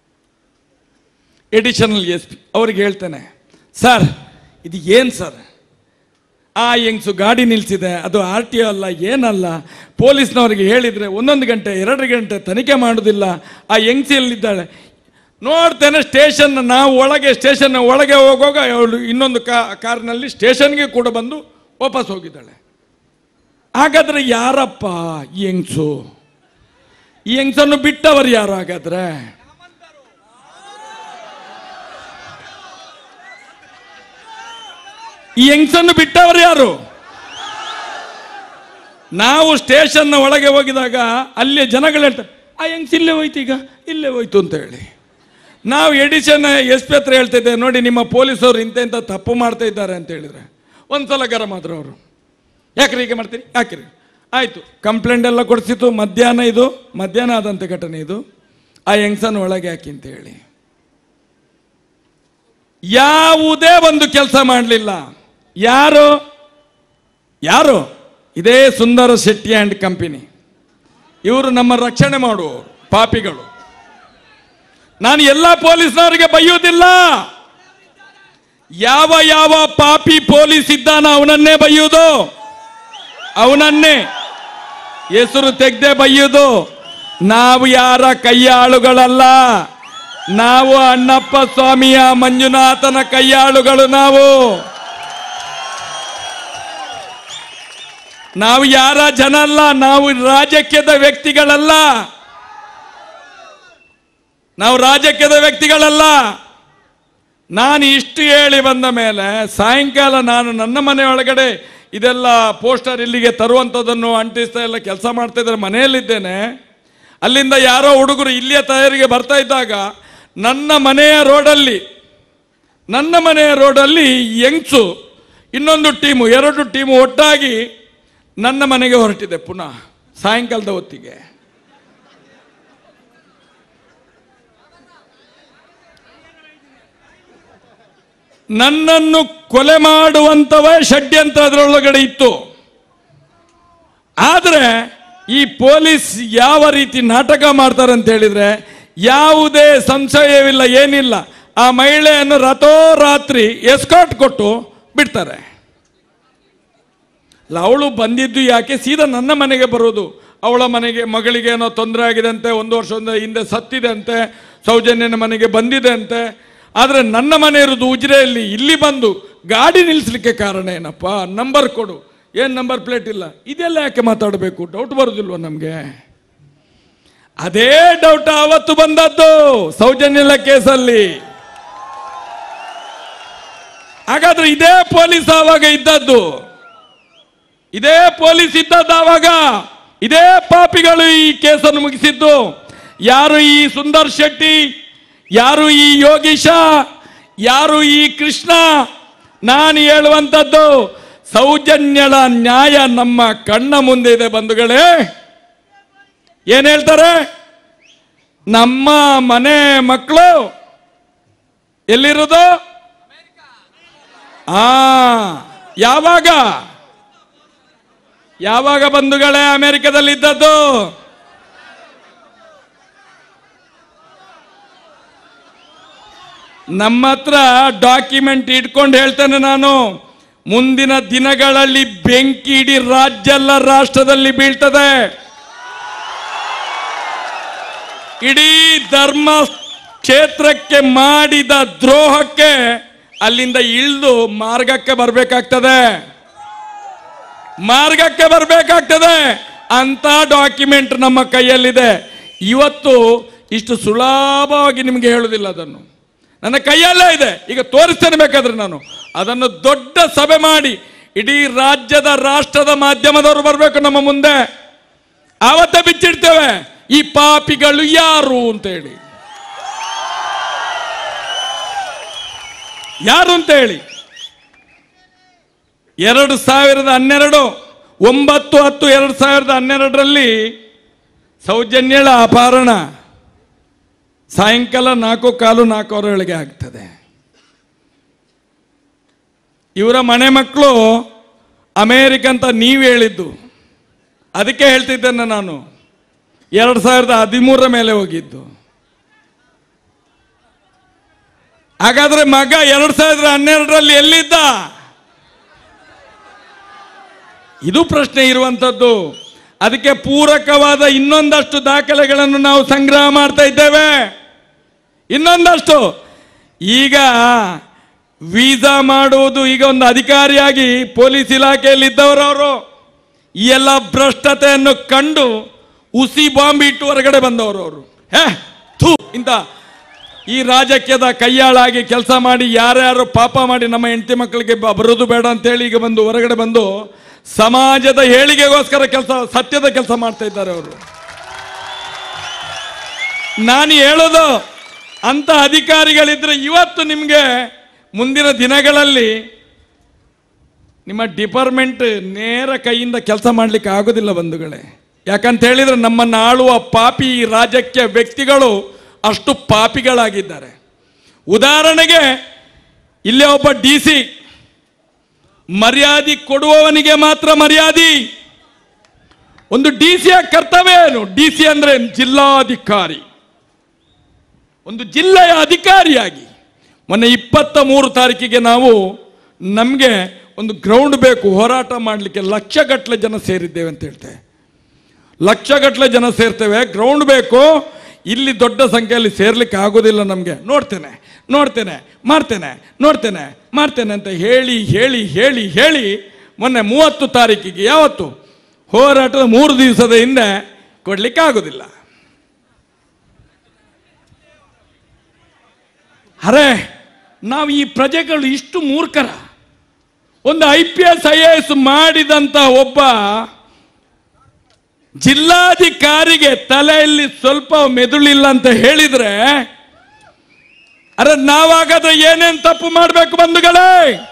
ಎಡಿಷನಲ್ ಎಸ್ ಪಿ ಅವ್ರಿಗೆ ಹೇಳ್ತೇನೆ ಸರ್ ಇದು ಏನು ಸರ್ ಆ ಹೆಂಗ್ಸು ಗಾಡಿ ನಿಲ್ಸಿದೆ ಅದು ಆರ್ ಟಿ ಅಲ್ಲ ಏನಲ್ಲ ಪೊಲೀಸ್ನವರಿಗೆ ಹೇಳಿದರೆ ಒಂದೊಂದು ಗಂಟೆ ಎರಡು ಗಂಟೆ ತನಿಖೆ ಮಾಡೋದಿಲ್ಲ ಆ ಹೆಂಗ್ಸಿ ಎಲ್ಲಿದ್ದಾಳೆ ನೋಡ್ತೇನೆ ಸ್ಟೇಷನ್ ನಾವು ಒಳಗೆ ಸ್ಟೇಷನ್ ಒಳಗೆ ಹೋಗುವಾಗ ಅವಳು ಇನ್ನೊಂದು ಕಾ ಕಾರ್ನಲ್ಲಿ ಸ್ಟೇಷನ್ಗೆ ಕೂಡ ಬಂದು ವಾಪಸ್ ಹೋಗಿದ್ದಾಳೆ ಹಾಗಾದ್ರೆ ಯಾರಪ್ಪ ಈ ಹೆಂಗ್ಸು ಈ ಹೆಂಗ್ಸನ್ನು ಬಿಟ್ಟವರು ಯಾರು ಹಾಗಾದ್ರೆ ಈ ಹೆಂಗ್ಸನ್ನು ಬಿಟ್ಟವರು ಯಾರು ನಾವು ಸ್ಟೇಷನ್ನ ಒಳಗೆ ಹೋಗಿದಾಗ ಅಲ್ಲಿ ಜನಗಳು ಹೇಳ್ತಾರೆ ಆ ಹೆಂಗ್ಸ್ ಇಲ್ಲೇ ಹೋಯ್ತು ಈಗ ಇಲ್ಲೇ ಹೋಯ್ತು ಅಂತ ಹೇಳಿ ನಾವು ಎಡಿಷನ್ ಎಸ್ ಪಿ ಹತ್ರ ಹೇಳ್ತಿದ್ದೆ ನೋಡಿ ನಿಮ್ಮ ಪೊಲೀಸರು ಇಂಥ ಇಂಥ ತಪ್ಪು ಮಾಡ್ತಾ ಇದ್ದಾರೆ ಅಂತ ಹೇಳಿದ್ರೆ ಒಂದ್ಸಲ ಗರಂ ಆದ್ರು ಅವರು ಯಾಕ್ರಿ ಹೀಗೆ ಮಾಡ್ತೀರಿ ಯಾಕ್ರಿ ಆಯಿತು ಕಂಪ್ಲೇಂಟ್ ಎಲ್ಲ ಕೊಡಿಸಿತು ಮಧ್ಯಾಹ್ನ ಇದು ಮಧ್ಯಾಹ್ನ ಆದಂಥ ಘಟನೆ ಇದು ಆ ಹೆಂಗ್ಸನ್ನು ಒಳಗೆ ಹಾಕಿ ಅಂತ ಹೇಳಿ ಯಾವುದೇ ಒಂದು ಕೆಲಸ ಮಾಡಲಿಲ್ಲ ಯಾರು ಯಾರು ಇದೇ ಸುಂದರ ಶೆಟ್ಟಿ ಆ್ಯಂಡ್ ಕಂಪನಿ ಇವರು ನಮ್ಮ ರಕ್ಷಣೆ ಮಾಡುವವರು ಪಾಪಿಗಳು ನಾನು ಎಲ್ಲ ಪೊಲೀಸ್ನವರಿಗೆ ಬೈಯೋದಿಲ್ಲ ಯಾವ ಯಾವ ಪಾಪಿ ಪೊಲೀಸ್ ಇದ್ದಾನ ಅವನನ್ನೇ ಬೈಯೋದು ಅವನನ್ನೇ ಹೆಸರು ತೆಗ್ದೆ ಬೈಯೋದು ನಾವು ಯಾರ ಕೈಯಾಳುಗಳಲ್ಲ ನಾವು ಅಣ್ಣಪ್ಪ ಸ್ವಾಮಿಯ ಮಂಜುನಾಥನ ಕೈಯಾಳುಗಳು ನಾವು ನಾವು ಯಾರ ಜನ ಅಲ್ಲ ನಾವು ರಾಜಕೀಯದ ವ್ಯಕ್ತಿಗಳಲ್ಲ ನಾವು ರಾಜಕೀಯದ ವ್ಯಕ್ತಿಗಳಲ್ಲ ನಾನು ಇಷ್ಟು ಹೇಳಿ ಬಂದ ಮೇಲೆ ಸಾಯಂಕಾಲ ನಾನು ನನ್ನ ಮನೆ ಒಳಗಡೆ ಇದೆಲ್ಲ ಪೋಸ್ಟರ್ ಇಲ್ಲಿಗೆ ತರುವಂಥದ್ದನ್ನು ಅಂಟಿಸ್ತಾ ಎಲ್ಲ ಕೆಲಸ ಮಾಡ್ತಾ ಇದ್ದಾರೆ ಮನೆಯಲ್ಲಿದ್ದೇನೆ ಅಲ್ಲಿಂದ ಯಾರೋ ಹುಡುಗರು ಇಲ್ಲಿಯ ತಯಾರಿಗೆ ಬರ್ತಾ ಇದ್ದಾಗ ನನ್ನ ಮನೆಯ ರೋಡಲ್ಲಿ ನನ್ನ ಮನೆಯ ರೋಡಲ್ಲಿ ಯಂಗ್ಸು ಇನ್ನೊಂದು ಟೀಮು ಎರಡು ಟೀಮು ಒಟ್ಟಾಗಿ ನನ್ನ ಮನೆಗೆ ಹೊರಟಿದೆ ಪುನಃ ಸಾಯಂಕಾಲದ ಹೊತ್ತಿಗೆ ನನ್ನನ್ನು ಕೊಲೆ ಮಾಡುವಂತವೇ ಷಡ್ಯಂತ್ರ ಅದರೊಳಗಡೆ ಇತ್ತು ಆದರೆ ಈ ಪೊಲೀಸ್ ಯಾವ ರೀತಿ ನಾಟಕ ಮಾಡ್ತಾರೆ ಅಂತ ಹೇಳಿದ್ರೆ ಯಾವುದೇ ಸಂಶಯವಿಲ್ಲ ಏನಿಲ್ಲ ಆ ಮಹಿಳೆಯನ್ನು ರಾತ್ರೋರಾತ್ರಿ ಎಸ್ಕಾಟ್ ಕೊಟ್ಟು ಬಿಡ್ತಾರೆ ಅಲ್ಲ, ಅವಳು ಬಂದಿದ್ದು ಯಾಕೆ ಸೀದಾ ನನ್ನ ಮನೆಗೆ ಬರೋದು ಅವಳ ಮನೆಗೆ ಮಗಳಿಗೆ ಏನೋ ತೊಂದರೆ ಆಗಿದೆ ಅಂತೆ ಒಂದು ವರ್ಷದ ಹಿಂದೆ ಸತ್ತಿದೆ ಅಂತೆ ಸೌಜನ್ಯನ ಮನೆಗೆ ಬಂದಿದೆ ಅಂತೆ ಆದರೆ ನನ್ನ ಮನೆ ಇರೋದು ಉಜಿರೆಯಲ್ಲಿ ಇಲ್ಲಿ ಬಂದು ಗಾಡಿ ನಿಲ್ಲಿಸ್ಲಿಕ್ಕೆ ಕಾರಣ ಏನಪ್ಪ ನಂಬರ್ ಕೊಡು ಏನು ನಂಬರ್ ಪ್ಲೇಟ್ ಇಲ್ಲ ಇದೆಲ್ಲ ಯಾಕೆ ಮಾತಾಡಬೇಕು ಡೌಟ್ ಬರೋದಿಲ್ವ ನಮಗೆ ಅದೇ ಡೌಟ್ ಅವತ್ತು ಬಂದದ್ದು ಸೌಜನ್ಯಲ ಕೇಸಲ್ಲಿ ಹಾಗಾದ್ರೆ ಇದೇ ಪೊಲೀಸ್ ಆವಾಗ ಇದ್ದದ್ದು ಇದೇ ಪೊಲೀಸ್ ಇದ್ದದ್ದು ಆವಾಗ ಇದೇ ಪಾಪಿಗಳು ಈ ಕೇಸನ್ನು ಮುಗಿಸಿದ್ದು ಯಾರು ಈ ಸುಂದರ್ ಶೆಟ್ಟಿ ಯಾರು ಈ ಯೋಗೀಶ ಯಾರು ಈ ಕೃಷ್ಣ ನಾನು ಹೇಳುವಂಥದ್ದು ಸೌಜನ್ಯಳ ನ್ಯಾಯ ನಮ್ಮ ಕಣ್ಣ ಮುಂದೆ ಇದೆ ಬಂಧುಗಳೇ ಏನ್ ಹೇಳ್ತಾರೆ ನಮ್ಮ ಮನೆ ಮಕ್ಕಳು ಎಲ್ಲಿರೋದು ಆ ಯಾವಾಗ ಯಾವಾಗ ಬಂಧುಗಳೇ ಅಮೆರಿಕದಲ್ಲಿ ಇದ್ದದ್ದು ನಮ್ಮ ಹತ್ರ ಡಾಕ್ಯುಮೆಂಟ್ ಇಟ್ಕೊಂಡು ಹೇಳ್ತೇನೆ ನಾನು ಮುಂದಿನ ದಿನಗಳಲ್ಲಿ ಬೆಂಕಿ ಇಡೀ ರಾಜ್ಯ ಎಲ್ಲ ರಾಷ್ಟ್ರದಲ್ಲಿ ಬೀಳ್ತದೆ ಇಡೀ ಧರ್ಮ ಕ್ಷೇತ್ರಕ್ಕೆ ಮಾಡಿದ ದ್ರೋಹಕ್ಕೆ ಅಲ್ಲಿಂದ ಇಳಿದು ಮಾರ್ಗಕ್ಕೆ ಬರಬೇಕಾಗ್ತದೆ ಮಾರ್ಗಕ್ಕೆ ಬರಬೇಕಾಗ್ತದೆ ಅಂತ ಡಾಕ್ಯುಮೆಂಟ್ ನಮ್ಮ ಕೈಯಲ್ಲಿದೆ ಇವತ್ತು ಇಷ್ಟು ಸುಲಭವಾಗಿ ನಿಮಗೆ ಹೇಳುವುದಿಲ್ಲ ಅದನ್ನು ನನ್ನ ಕೈಯಲ್ಲೇ ಇದೆ ಈಗ ತೋರಿಸ್ತೇನೆ ಬೇಕಾದ್ರೆ ನಾನು ಅದನ್ನು ದೊಡ್ಡ ಸಭೆ ಮಾಡಿ ಇಡೀ ರಾಜ್ಯದ ರಾಷ್ಟ್ರದ ಮಾಧ್ಯಮದವರು ಬರಬೇಕು ನಮ್ಮ ಮುಂದೆ ಆವತ್ತೇ ಬಿಚ್ಚಿಡ್ತೇವೆ ಈ ಪಾಪಿಗಳು ಯಾರು ಅಂತ ಹೇಳಿ ಯಾರು ಅಂತ ಹೇಳಿ ಎರಡು ಸಾವಿರದ ಹನ್ನೆರಡು ಒಂಬತ್ತು ಹತ್ತು ಎರಡು ಸಾವಿರದ ಹನ್ನೆರಡರಲ್ಲಿ ಸೌಜನ್ಯಳ ಅಪಹರಣ ಸಾಯಂಕಾಲ ನಾಲ್ಕು ಕಾಲು ನಾಲ್ಕುವರೆಗಳಿಗೆ ಆಗ್ತದೆ ಇವರ ಮನೆ ಮಕ್ಕಳು ಅಮೇರಿಕ ಅಂತ ನೀವು ಹೇಳಿದ್ದು ಅದಕ್ಕೆ ಹೇಳ್ತಿದ್ದೇನೆ ನಾನು ಎರಡು ಸಾವಿರದ ಹದಿಮೂರರ ಮೇಲೆ ಹೋಗಿದ್ದು ಹಾಗಾದ್ರೆ ಮಗ ಎರಡು ಸಾವಿರದ ಹನ್ನೆರಡರಲ್ಲಿ ಎಲ್ಲಿದ್ದ ಇದು ಪ್ರಶ್ನೆ ಇರುವಂಥದ್ದು ಅದಕ್ಕೆ ಪೂರಕವಾದ ಇನ್ನೊಂದಷ್ಟು ದಾಖಲೆಗಳನ್ನು ನಾವು ಸಂಗ್ರಹ ಮಾಡ್ತಾ ಇದ್ದೇವೆ ಇನ್ನೊಂದಷ್ಟು ಈಗ ವೀಸಾ ಮಾಡುವುದು ಈಗ ಒಂದು ಅಧಿಕಾರಿಯಾಗಿ ಪೊಲೀಸ್ ಇಲಾಖೆಯಲ್ಲಿ ಇದ್ದವರು ಅವರು ಈ ಎಲ್ಲ ಭ್ರಷ್ಟತೆಯನ್ನು ಕಂಡು ಉಸಿ ಬಾಂಬ್ ಇಟ್ಟು ಹೊರಗಡೆ ಬಂದವರು ಅವರು ಹೇ ಥೂ ಇಂಥ ಈ ರಾಜಕೀಯದ ಕೈಯಾಳಾಗಿ ಕೆಲಸ ಮಾಡಿ ಯಾರ್ಯಾರು ಪಾಪ ಮಾಡಿ ನಮ್ಮ ಹೆಂಡತಿ ಮಕ್ಕಳಿಗೆ ಬ- ಬರೋದು ಬೇಡ ಅಂತೇಳಿ ಈಗ ಬಂದು ಹೊರಗಡೆ ಬಂದು ಸಮಾಜದ ಏಳಿಗೆಗೋಸ್ಕರ ಕೆಲಸ ಸತ್ಯದ ಕೆಲಸ ಮಾಡ್ತಾ ಇದ್ದಾರೆ ಅವರು ನಾನು ಹೇಳೋದು ಅಂತ ಅಧಿಕಾರಿಗಳಿದ್ರೆ ಇವತ್ತು ನಿಮಗೆ ಮುಂದಿನ ದಿನಗಳಲ್ಲಿ ನಿಮ್ಮ ಡಿಪಾರ್ಟ್ಮೆಂಟ್ ನೇರ ಕೈಯಿಂದ ಕೆಲಸ ಮಾಡಲಿಕ್ಕೆ ಆಗೋದಿಲ್ಲ ಬಂಧುಗಳೇ ಯಾಕಂತ ಹೇಳಿದ್ರೆ ನಮ್ಮನ್ನು ಆಳುವ ಪಾಪಿ ರಾಜಕೀಯ ವ್ಯಕ್ತಿಗಳು ಅಷ್ಟು ಪಾಪಿಗಳಾಗಿದ್ದಾರೆ ಉದಾಹರಣೆಗೆ ಇಲ್ಲೇ ಒಬ್ಬ ಡಿ ಸಿ ಮರ್ಯಾದೆ ಕೊಡುವವನಿಗೆ ಮಾತ್ರ ಮರ್ಯಾದೆ ಒಂದು ಡಿ ಸಿಯ ಕರ್ತವ್ಯ ಏನು ಡಿ ಸಿ ಅಂದ್ರೆ ಜಿಲ್ಲಾಧಿಕಾರಿ ಒಂದು ಜಿಲ್ಲೆಯ ಅಧಿಕಾರಿಯಾಗಿ ಮೊನ್ನೆ ಇಪ್ಪತ್ತ ಮೂರು ತಾರೀಕಿಗೆ ನಾವು ನಮಗೆ ಒಂದು ಗ್ರೌಂಡ್ ಬೇಕು ಹೋರಾಟ ಮಾಡಲಿಕ್ಕೆ ಲಕ್ಷಗಟ್ಟಲೆ ಜನ ಸೇರಿದ್ದೇವೆ ಅಂತ ಹೇಳ್ತೇವೆ ಲಕ್ಷಗಟ್ಟಲೆ ಜನ ಸೇರ್ತೇವೆ ಗ್ರೌಂಡ್ ಬೇಕು ಇಲ್ಲಿ ದೊಡ್ಡ ಸಂಖ್ಯೆಯಲ್ಲಿ ಸೇರ್ಲಿಕ್ಕೆ ಆಗೋದಿಲ್ಲ ನಮಗೆ ನೋಡ್ತೇನೆ ನೋಡ್ತೇನೆ ಮಾಡ್ತೇನೆ ನೋಡ್ತೇನೆ ಮಾಡ್ತೇನೆ ಅಂತ ಹೇಳಿ ಹೇಳಿ ಹೇಳಿ ಹೇಳಿ ಮೊನ್ನೆ ಮೂವತ್ತು ತಾರೀಕಿಗೆ ಯಾವತ್ತು ಹೋರಾಟದ ಮೂರು ದಿವಸದ ಹಿಂದೆ ಕೊಡ್ಲಿಕ್ಕೆ ಆಗೋದಿಲ್ಲ ಅರೆ ನಾವು ಈ ಪ್ರಜೆಗಳು ಇಷ್ಟು ಮೂರ್ಖರ ಒಂದು I P S I A S ಮಾಡಿದಂತ ಒಬ್ಬ ಜಿಲ್ಲಾಧಿಕಾರಿಗೆ ತಲೆಯಲ್ಲಿ ಸ್ವಲ್ಪ ಮೆದುಳಿಲ್ಲ ಅಂತ ಹೇಳಿದ್ರೆ ಅರೆ ನಾವಾಗಾದ್ರೆ ಏನೇನ್ ತಪ್ಪು ಮಾಡಬೇಕು ಬಂಧುಗಳೇ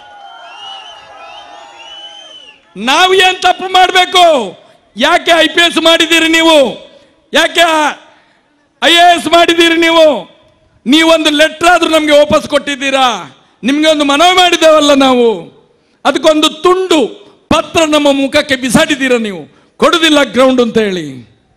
ನಾವು ಏನ್ ತಪ್ಪು ಮಾಡಬೇಕು ಯಾಕೆ ಐ ಪಿ ಎಸ್ ಮಾಡಿದ್ದೀರಿ ನೀವು ಯಾಕೆ ಐ ಎ ಎಸ್ ಮಾಡಿದ್ದೀರಿ ನೀವು ನೀವೊಂದು ಲೆಟರ್ ಆದ್ರೂ ನಮಗೆ ವಾಪಸ್ ಕೊಟ್ಟಿದ್ದೀರಾ ನಿಮ್ಗೆ ಒಂದು ಮನವಿ ಮಾಡಿದ್ದೇವಲ್ಲ ನಾವು ಅದಕ್ಕೊಂದು ತುಂಡು ಪತ್ರ ನಮ್ಮ ಮುಖಕ್ಕೆ ಬಿಸಾಡಿದ್ದೀರ ನೀವು ಕೊಡುದಿಲ್ಲ ಗ್ರೌಂಡ್ ಅಂತ ಹೇಳಿ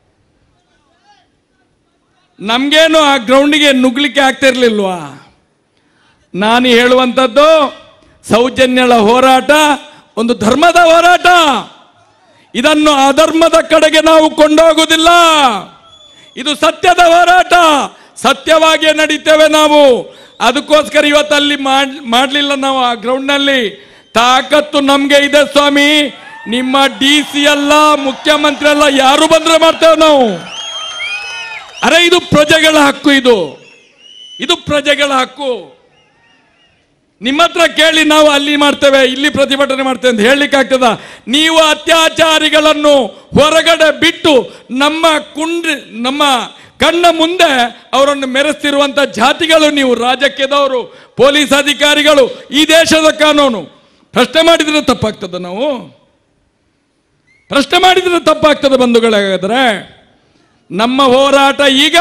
ನಮ್ಗೇನು ಆ ಗ್ರೌಂಡಿಗೆ ನುಗ್ಲಿಕ್ಕೆ ಆಗ್ತಿರ್ಲಿಲ್ವಾ ನಾನು ಹೇಳುವಂಥದ್ದು ಸೌಜನ್ಯಳ ಹೋರಾಟ ಒಂದು ಧರ್ಮದ ಹೋರಾಟ ಇದನ್ನು ಅಧರ್ಮದ ಕಡೆಗೆ ನಾವು ಕೊಂಡೋಗುವುದಿಲ್ಲ ಇದು ಸತ್ಯದ ಹೋರಾಟ ಸತ್ಯವಾಗಿಯೇ ನಡೀತೇವೆ ನಾವು ಅದಕ್ಕೋಸ್ಕರ ಇವತ್ತು ಅಲ್ಲಿ ಮಾಡ್- ಮಾಡ್ಲಿಲ್ಲ ನಾವು ಆ ಗ್ರೌಂಡ್ನಲ್ಲಿ ತಾಕತ್ತು ನಮ್ಗೆ ಇದೆ ಸ್ವಾಮಿ ನಿಮ್ಮ ಡಿ ಸಿ ಅಲ್ಲ ಮುಖ್ಯಮಂತ್ರಿ ಅಲ್ಲ ಯಾರು ಬಂದ್ರೆ ಮಾಡ್ತೇವೆ ನಾವು ಅರೆ ಇದು ಪ್ರಜೆಗಳ ಹಕ್ಕು ಇದು ಇದು ಪ್ರಜೆಗಳ ಹಕ್ಕು ನಿಮ್ಮ ಹತ್ರ ಕೇಳಿ ನಾವು ಅಲ್ಲಿ ಮಾಡ್ತೇವೆ ಇಲ್ಲಿ ಪ್ರತಿಭಟನೆ ಮಾಡ್ತೇವೆ ಅಂತ ಹೇಳಲಿಕ್ಕೆ ಆಗ್ತದ ನೀವು ಅತ್ಯಾಚಾರಿಗಳನ್ನು ಹೊರಗಡೆ ಬಿಟ್ಟು ನಮ್ಮ ಕುಂಡ್ ನಮ್ಮ ಕಣ್ಣ ಮುಂದೆ ಅವರನ್ನು ಮೆರೆಸ್ತಿರುವಂತ ಜಾತಿಗಳು ನೀವು ರಾಜಕೀಯದವರು ಪೊಲೀಸ್ ಅಧಿಕಾರಿಗಳು ಈ ದೇಶದ ಕಾನೂನು ಪ್ರಶ್ನೆ ಮಾಡಿದ್ರೆ ತಪ್ಪಾಗ್ತದ ನಾವು ಪ್ರಶ್ನೆ ಮಾಡಿದ್ರೆ ತಪ್ಪಾಗ್ತದೆ ಬಂಧುಗಳಾಗಾದ್ರೆ ನಮ್ಮ ಹೋರಾಟ ಈಗ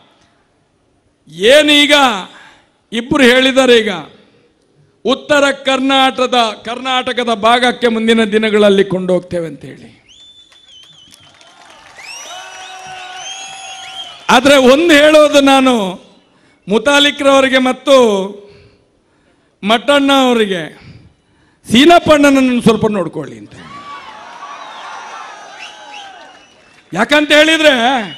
ಏನು ಈಗ ಇಬ್ಬರು ಹೇಳಿದ್ದಾರೆ ಈಗ ಉತ್ತರ ಕರ್ನಾಟಕದ ಕರ್ನಾಟಕದ ಭಾಗಕ್ಕೆ ಮುಂದಿನ ದಿನಗಳಲ್ಲಿ ಕೊಂಡೋಗ್ತೇವೆ ಅಂತ ಹೇಳಿ ಆದರೆ ಒಂದು ಹೇಳೋದು ನಾನು ಮುತಾಲಿಕ್ರವರಿಗೆ ಮತ್ತು ಮಟ್ಟಣ್ಣ ಅವರಿಗೆ ಸೀನಪ್ಪಣ್ಣನನ್ನು ಸ್ವಲ್ಪ ನೋಡ್ಕೊಳ್ಳಿ ಅಂತ ಯಾಕಂತ ಹೇಳಿದ್ರೆ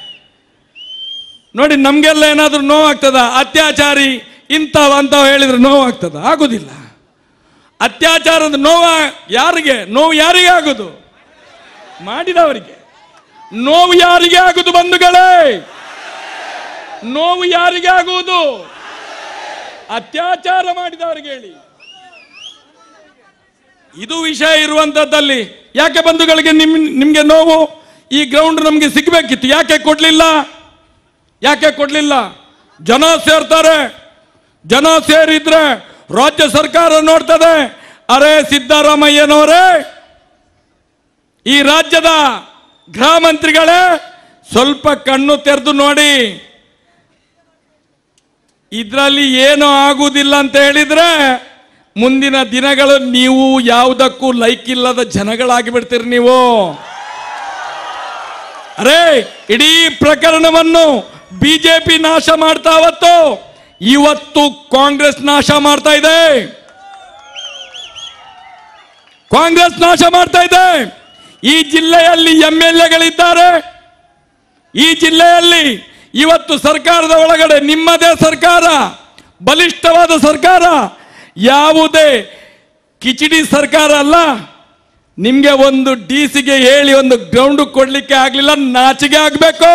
ನೋಡಿ ನಮಗೆಲ್ಲ ಏನಾದರೂ ನೋವಾಗ್ತದ ಅತ್ಯಾಚಾರಿ ಇಂಥವ ಅಂತವ ಹೇಳಿದ್ರೆ ನೋವಾಗ್ತದ ಆಗುದಿಲ್ಲ ಅತ್ಯಾಚಾರದ ನೋವ ಯಾರಿಗೆ ನೋವು ಯಾರಿಗೆ ಆಗುದು ಮಾಡಿದವರಿಗೆ ನೋವು ಯಾರಿಗೆ ಆಗುದು ಬಂಧುಗಳೇ ನೋವು ಯಾರಿಗೆ ಆಗುವುದು ಅತ್ಯಾಚಾರ ಮಾಡಿದವರಿಗೆ ಹೇಳಿ ಇದು ವಿಷಯ ಇರುವಂತದ್ದಲ್ಲಿ ಯಾಕೆ ಬಂಧುಗಳಿಗೆ ನಿಮ್ ನಿಮ್ಗೆ ನೋವು ಈ ಗ್ರೌಂಡ್ ನಮ್ಗೆ ಸಿಗ್ಬೇಕಿತ್ತು ಯಾಕೆ ಕೊಡ್ಲಿಲ್ಲ ಯಾಕೆ ಕೊಡ್ಲಿಲ್ಲ ಜನ ಸೇರ್ತಾರೆ ಜನ ಸೇರಿದ್ರೆ ರಾಜ್ಯ ಸರ್ಕಾರ ನೋಡ್ತದೆ ಅರೆ ಸಿದ್ದರಾಮಯ್ಯನವರೇ ಈ ರಾಜ್ಯದ ಗೃಹ ಮಂತ್ರಿಗಳೇ ಸ್ವಲ್ಪ ಕಣ್ಣು ತೆರೆದು ನೋಡಿ ಇದರಲ್ಲಿ ಏನೂ ಆಗುವುದಿಲ್ಲ ಅಂತ ಹೇಳಿದ್ರೆ ಮುಂದಿನ ದಿನಗಳು ನೀವು ಯಾವುದಕ್ಕೂ ಲೈಕ್ ಇಲ್ಲದ ಜನಗಳಾಗಿ ಬಿಡ್ತೀರಿ ನೀವು ಅರೇ ಇಡೀ ಪ್ರಕರಣವನ್ನು ಬಿಜೆಪಿ ನಾಶ ಮಾಡ್ತಾ ಅವತ್ತು ಇವತ್ತು ಕಾಂಗ್ರೆಸ್ ನಾಶ ಮಾಡ್ತಾ ಇದೆ ಕಾಂಗ್ರೆಸ್ ನಾಶ ಮಾಡ್ತಾ ಇದೆ ಈ ಜಿಲ್ಲೆಯಲ್ಲಿ ಎಂ ಎಲ್ ಎಗಳಿದ್ದಾರೆ ಈ ಜಿಲ್ಲೆಯಲ್ಲಿ ಇವತ್ತು ಸರ್ಕಾರದ ಒಳಗಡೆ ನಿಮ್ಮದೇ ಸರ್ಕಾರ ಬಲಿಷ್ಠವಾದ ಸರ್ಕಾರ ಯಾವುದೇ ಕಿಚಿಡಿ ಸರ್ಕಾರ ಅಲ್ಲ ನಿಮ್ಗೆ ಒಂದು ಡಿ ಸಿಗೆ ಹೇಳಿ ಒಂದು ಗ್ರೌಂಡ್ ಕೊಡ್ಲಿಕ್ಕೆ ಆಗ್ಲಿಲ್ಲ ನಾಚಿಗೆ ಆಗ್ಬೇಕು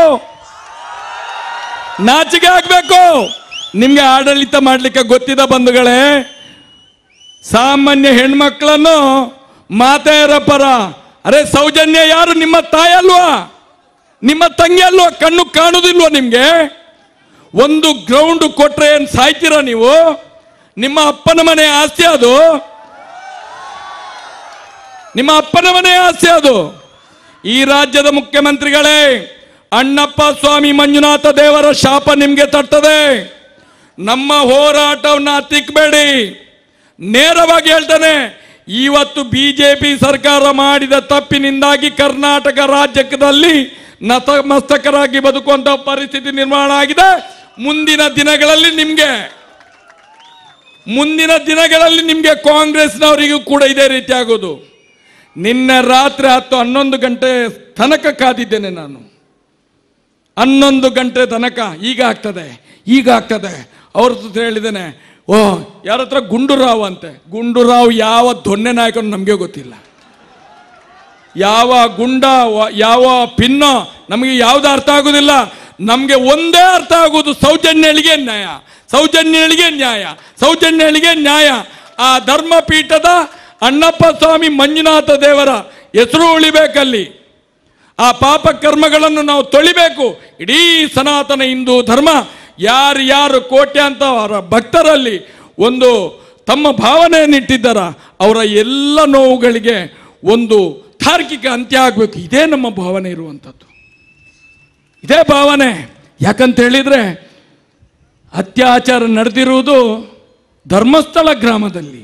ನಾಚಿಗೆ ಆಗ್ಬೇಕು ನಿಮ್ಗೆ ಆಡಳಿತ ಮಾಡ್ಲಿಕ್ಕೆ ಗೊತ್ತಿದ ಬಂಧುಗಳೇ ಸಾಮಾನ್ಯ ಹೆಣ್ಮಕ್ಳನ್ನು ಮಾತೆಯರ ಪರ ಅರೆ ಸೌಜನ್ಯ ಯಾರು ನಿಮ್ಮ ತಾಯಲ್ವಾ ನಿಮ್ಮ ತಂಗಿ ಅಲ್ವಾ ಕಣ್ಣು ಕಾಣುದಿಲ್ವಾ ನಿಮ್ಗೆ ಒಂದು ಗ್ರೌಂಡ್ ಕೊಟ್ರೆ ಏನ್ ಸಾಯ್ತೀರಾ ನೀವು ನಿಮ್ಮ ಅಪ್ಪನ ಮನೆ ಆಸ್ತಿ ಅದು ನಿಮ್ಮ ಅಪ್ಪನ ಮನೆ ಆಸ್ತಿ ಅದು ಈ ರಾಜ್ಯದ ಮುಖ್ಯಮಂತ್ರಿಗಳೇ ಅಣ್ಣಪ್ಪ ಸ್ವಾಮಿ ಮಂಜುನಾಥ ದೇವರ ಶಾಪ ನಿಮ್ಗೆ ತಟ್ಟದೆ ನಮ್ಮ ಹೋರಾಟವನ್ನ ತಿಕ್ಕಬೇಡಿ ನೇರವಾಗಿ ಹೇಳ್ತಾನೆ ಇವತ್ತು ಬಿಜೆಪಿ ಸರ್ಕಾರ ಮಾಡಿದ ತಪ್ಪಿನಿಂದಾಗಿ ಕರ್ನಾಟಕ ರಾಜ್ಯದಲ್ಲಿ ನತಮಸ್ತಕರಾಗಿ ಬದುಕುವಂತ ಪರಿಸ್ಥಿತಿ ನಿರ್ಮಾಣ ಆಗಿದೆ ಮುಂದಿನ ದಿನಗಳಲ್ಲಿ ನಿಮ್ಗೆ ಮುಂದಿನ ದಿನಗಳಲ್ಲಿ ನಿಮ್ಗೆ ಕಾಂಗ್ರೆಸ್ನವರಿಗೂ ಕೂಡ ಇದೇ ರೀತಿ ಆಗೋದು ನಿನ್ನೆ ರಾತ್ರಿ ಹತ್ತು ಹನ್ನೊಂದು ಗಂಟೆ ತನಕ ಕಾದಿದ್ದೇನೆ ನಾನು ಹನ್ನೊಂದು ಗಂಟೆ ತನಕ ಈಗ ಆಗ್ತದೆ ಈಗ ಆಗ್ತದೆ ಅವ್ರ ಹತ್ರ ಹೇಳಿದ್ದೇನೆ ಓ ಯಾರ ಹತ್ರ ಗುಂಡುರಾವ್ ಅಂತೆ ಗುಂಡುರಾವ್ ಯಾವ ದೊಣ್ಣೆ ನಾಯಕನು ನಮಗೆ ಗೊತ್ತಿಲ್ಲ ಯಾವ ಗುಂಡ ವ- ಯಾವ ಪಿನ್ನ ನಮಗೆ ಯಾವ್ದು ಅರ್ಥ ಆಗುದಿಲ್ಲ ನಮಗೆ ಒಂದೇ ಅರ್ಥ ಆಗುವುದು ಸೌಜನ್ಯಳಿಗೆ ನ್ಯಾಯ ಸೌಜನ್ಯಳಿಗೆ ನ್ಯಾಯ ಸೌಜನ್ಯಳಿಗೆ ನ್ಯಾಯ ಆ ಧರ್ಮಪೀಠದ ಅಣ್ಣಪ್ಪ ಸ್ವಾಮಿ ಮಂಜುನಾಥ ದೇವರ ಹೆಸರು ಉಳಿಬೇಕಲ್ಲಿ ಆ ಪಾಪ ಕರ್ಮಗಳನ್ನು ನಾವು ತೊಳಿಬೇಕು ಇಡೀ ಸನಾತನ ಹಿಂದೂ ಧರ್ಮ ಯಾರು ಯಾರು ಕೋಟ್ಯಾಂತರ ಭಕ್ತರಲ್ಲಿ ಒಂದು ತಮ್ಮ ಭಾವನೆಯನ್ನು ಇಟ್ಟಿದ್ದಾರ ಅವರ ಎಲ್ಲ ನೋವುಗಳಿಗೆ ಒಂದು ತಾರ್ಕಿಕ ಅಂತ್ಯ ಆಗಬೇಕು ಇದೇ ನಮ್ಮ ಭಾವನೆ ಇರುವಂಥದ್ದು ಇದೇ ಭಾವನೆ ಯಾಕಂತ ಹೇಳಿದ್ರೆ ಅತ್ಯಾಚಾರ ನಡೆದಿರುವುದು ಧರ್ಮಸ್ಥಳ ಗ್ರಾಮದಲ್ಲಿ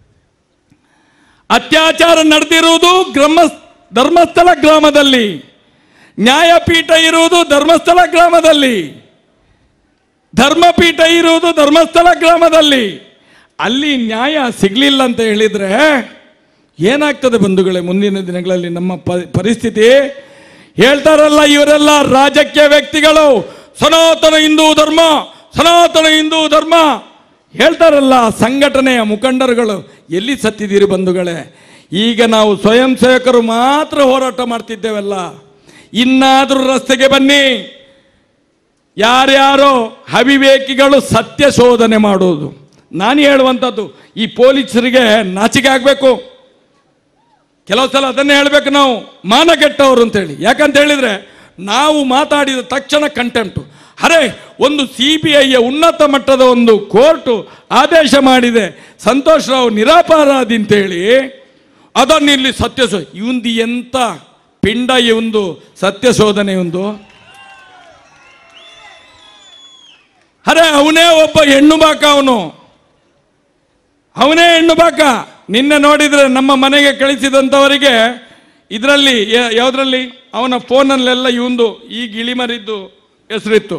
ಅತ್ಯಾಚಾರ ನಡೆದಿರುವುದು ಗ್ರಾಮ ಧರ್ಮಸ್ಥಳ ಗ್ರಾಮದಲ್ಲಿ ನ್ಯಾಯಪೀಠ ಇರುವುದು ಧರ್ಮಸ್ಥಳ ಗ್ರಾಮದಲ್ಲಿ ಧರ್ಮಪೀಠ ಇರುವುದು ಧರ್ಮಸ್ಥಳ ಗ್ರಾಮದಲ್ಲಿ ಅಲ್ಲಿ ನ್ಯಾಯ ಸಿಗ್ಲಿಲ್ಲ ಅಂತ ಹೇಳಿದ್ರೆ ಏನಾಗ್ತದೆ ಬಂಧುಗಳೇ ಮುಂದಿನ ದಿನಗಳಲ್ಲಿ ನಮ್ಮ ಪ- ಪರಿಸ್ಥಿತಿ ಹೇಳ್ತಾರಲ್ಲ ಇವರೆಲ್ಲ ರಾಜಕೀಯ ವ್ಯಕ್ತಿಗಳು ಸನಾತನ ಹಿಂದೂ ಧರ್ಮ ಸನಾತನ ಹಿಂದೂ ಧರ್ಮ ಹೇಳ್ತಾರಲ್ಲ ಸಂಘಟನೆಯ ಮುಖಂಡರುಗಳು ಎಲ್ಲಿ ಸತ್ತಿದ್ದೀರಿ ಬಂಧುಗಳೇ ಈಗ ನಾವು ಸ್ವಯಂ ಸೇವಕರು ಮಾತ್ರ ಹೋರಾಟ ಮಾಡ್ತಿದ್ದೇವಲ್ಲ ಇನ್ನಾದರೂ ರಸ್ತೆಗೆ ಬನ್ನಿ ಯಾರ್ಯಾರೋ ಅವಿವೇಕಿಗಳು ಸತ್ಯ ಶೋಧನೆ ಮಾಡುವುದು ನಾನು ಹೇಳುವಂಥದ್ದು ಈ ಪೊಲೀಸರಿಗೆ ನಾಚಿಕೆ ಆಗಬೇಕು ಕೆಲವು ಸಲ ಅದನ್ನೇ ಹೇಳಬೇಕು ನಾವು ಮಾನ ಕೆಟ್ಟವರು ಅಂತೇಳಿ ಯಾಕಂತ ಹೇಳಿದ್ರೆ ನಾವು ಮಾತಾಡಿದ ತಕ್ಷಣ ಕಂಟೆಂಟು ಅರೆ ಒಂದು ಸಿ ಬಿ ಐಯ ಉನ್ನತ ಮಟ್ಟದ ಒಂದು ಕೋರ್ಟು ಆದೇಶ ಮಾಡಿದೆ ಸಂತೋಷ್ ರಾವ್ ನಿರಾಪರಾಧಿ ಅಂತೇಳಿ ಅದನ್ನು ಇಲ್ಲಿ ಸತ್ಯ ಶೋ ಇವಂದು ಎಂತ ಪಿಂಡ ಇವಂದು ಸತ್ಯ ಶೋಧನೆ ಒಂದು ಅರೆ ಅವನೇ ಒಬ್ಬ ಹೆಣ್ಣು ಬಾಕ ಅವನು ಅವನೇ ಹೆಣ್ಣು ಬಾಕ ನಿನ್ನೆ ನೋಡಿದ್ರೆ ನಮ್ಮ ಮನೆಗೆ ಕಳಿಸಿದಂಥವರಿಗೆ ಇದರಲ್ಲಿ ಯಾವುದರಲ್ಲಿ ಅವನ ಫೋನಲ್ಲೆಲ್ಲ ಇವಂದು ಈ ಗಿಳಿಮರಿದ್ದು ಹೆಸರಿತ್ತು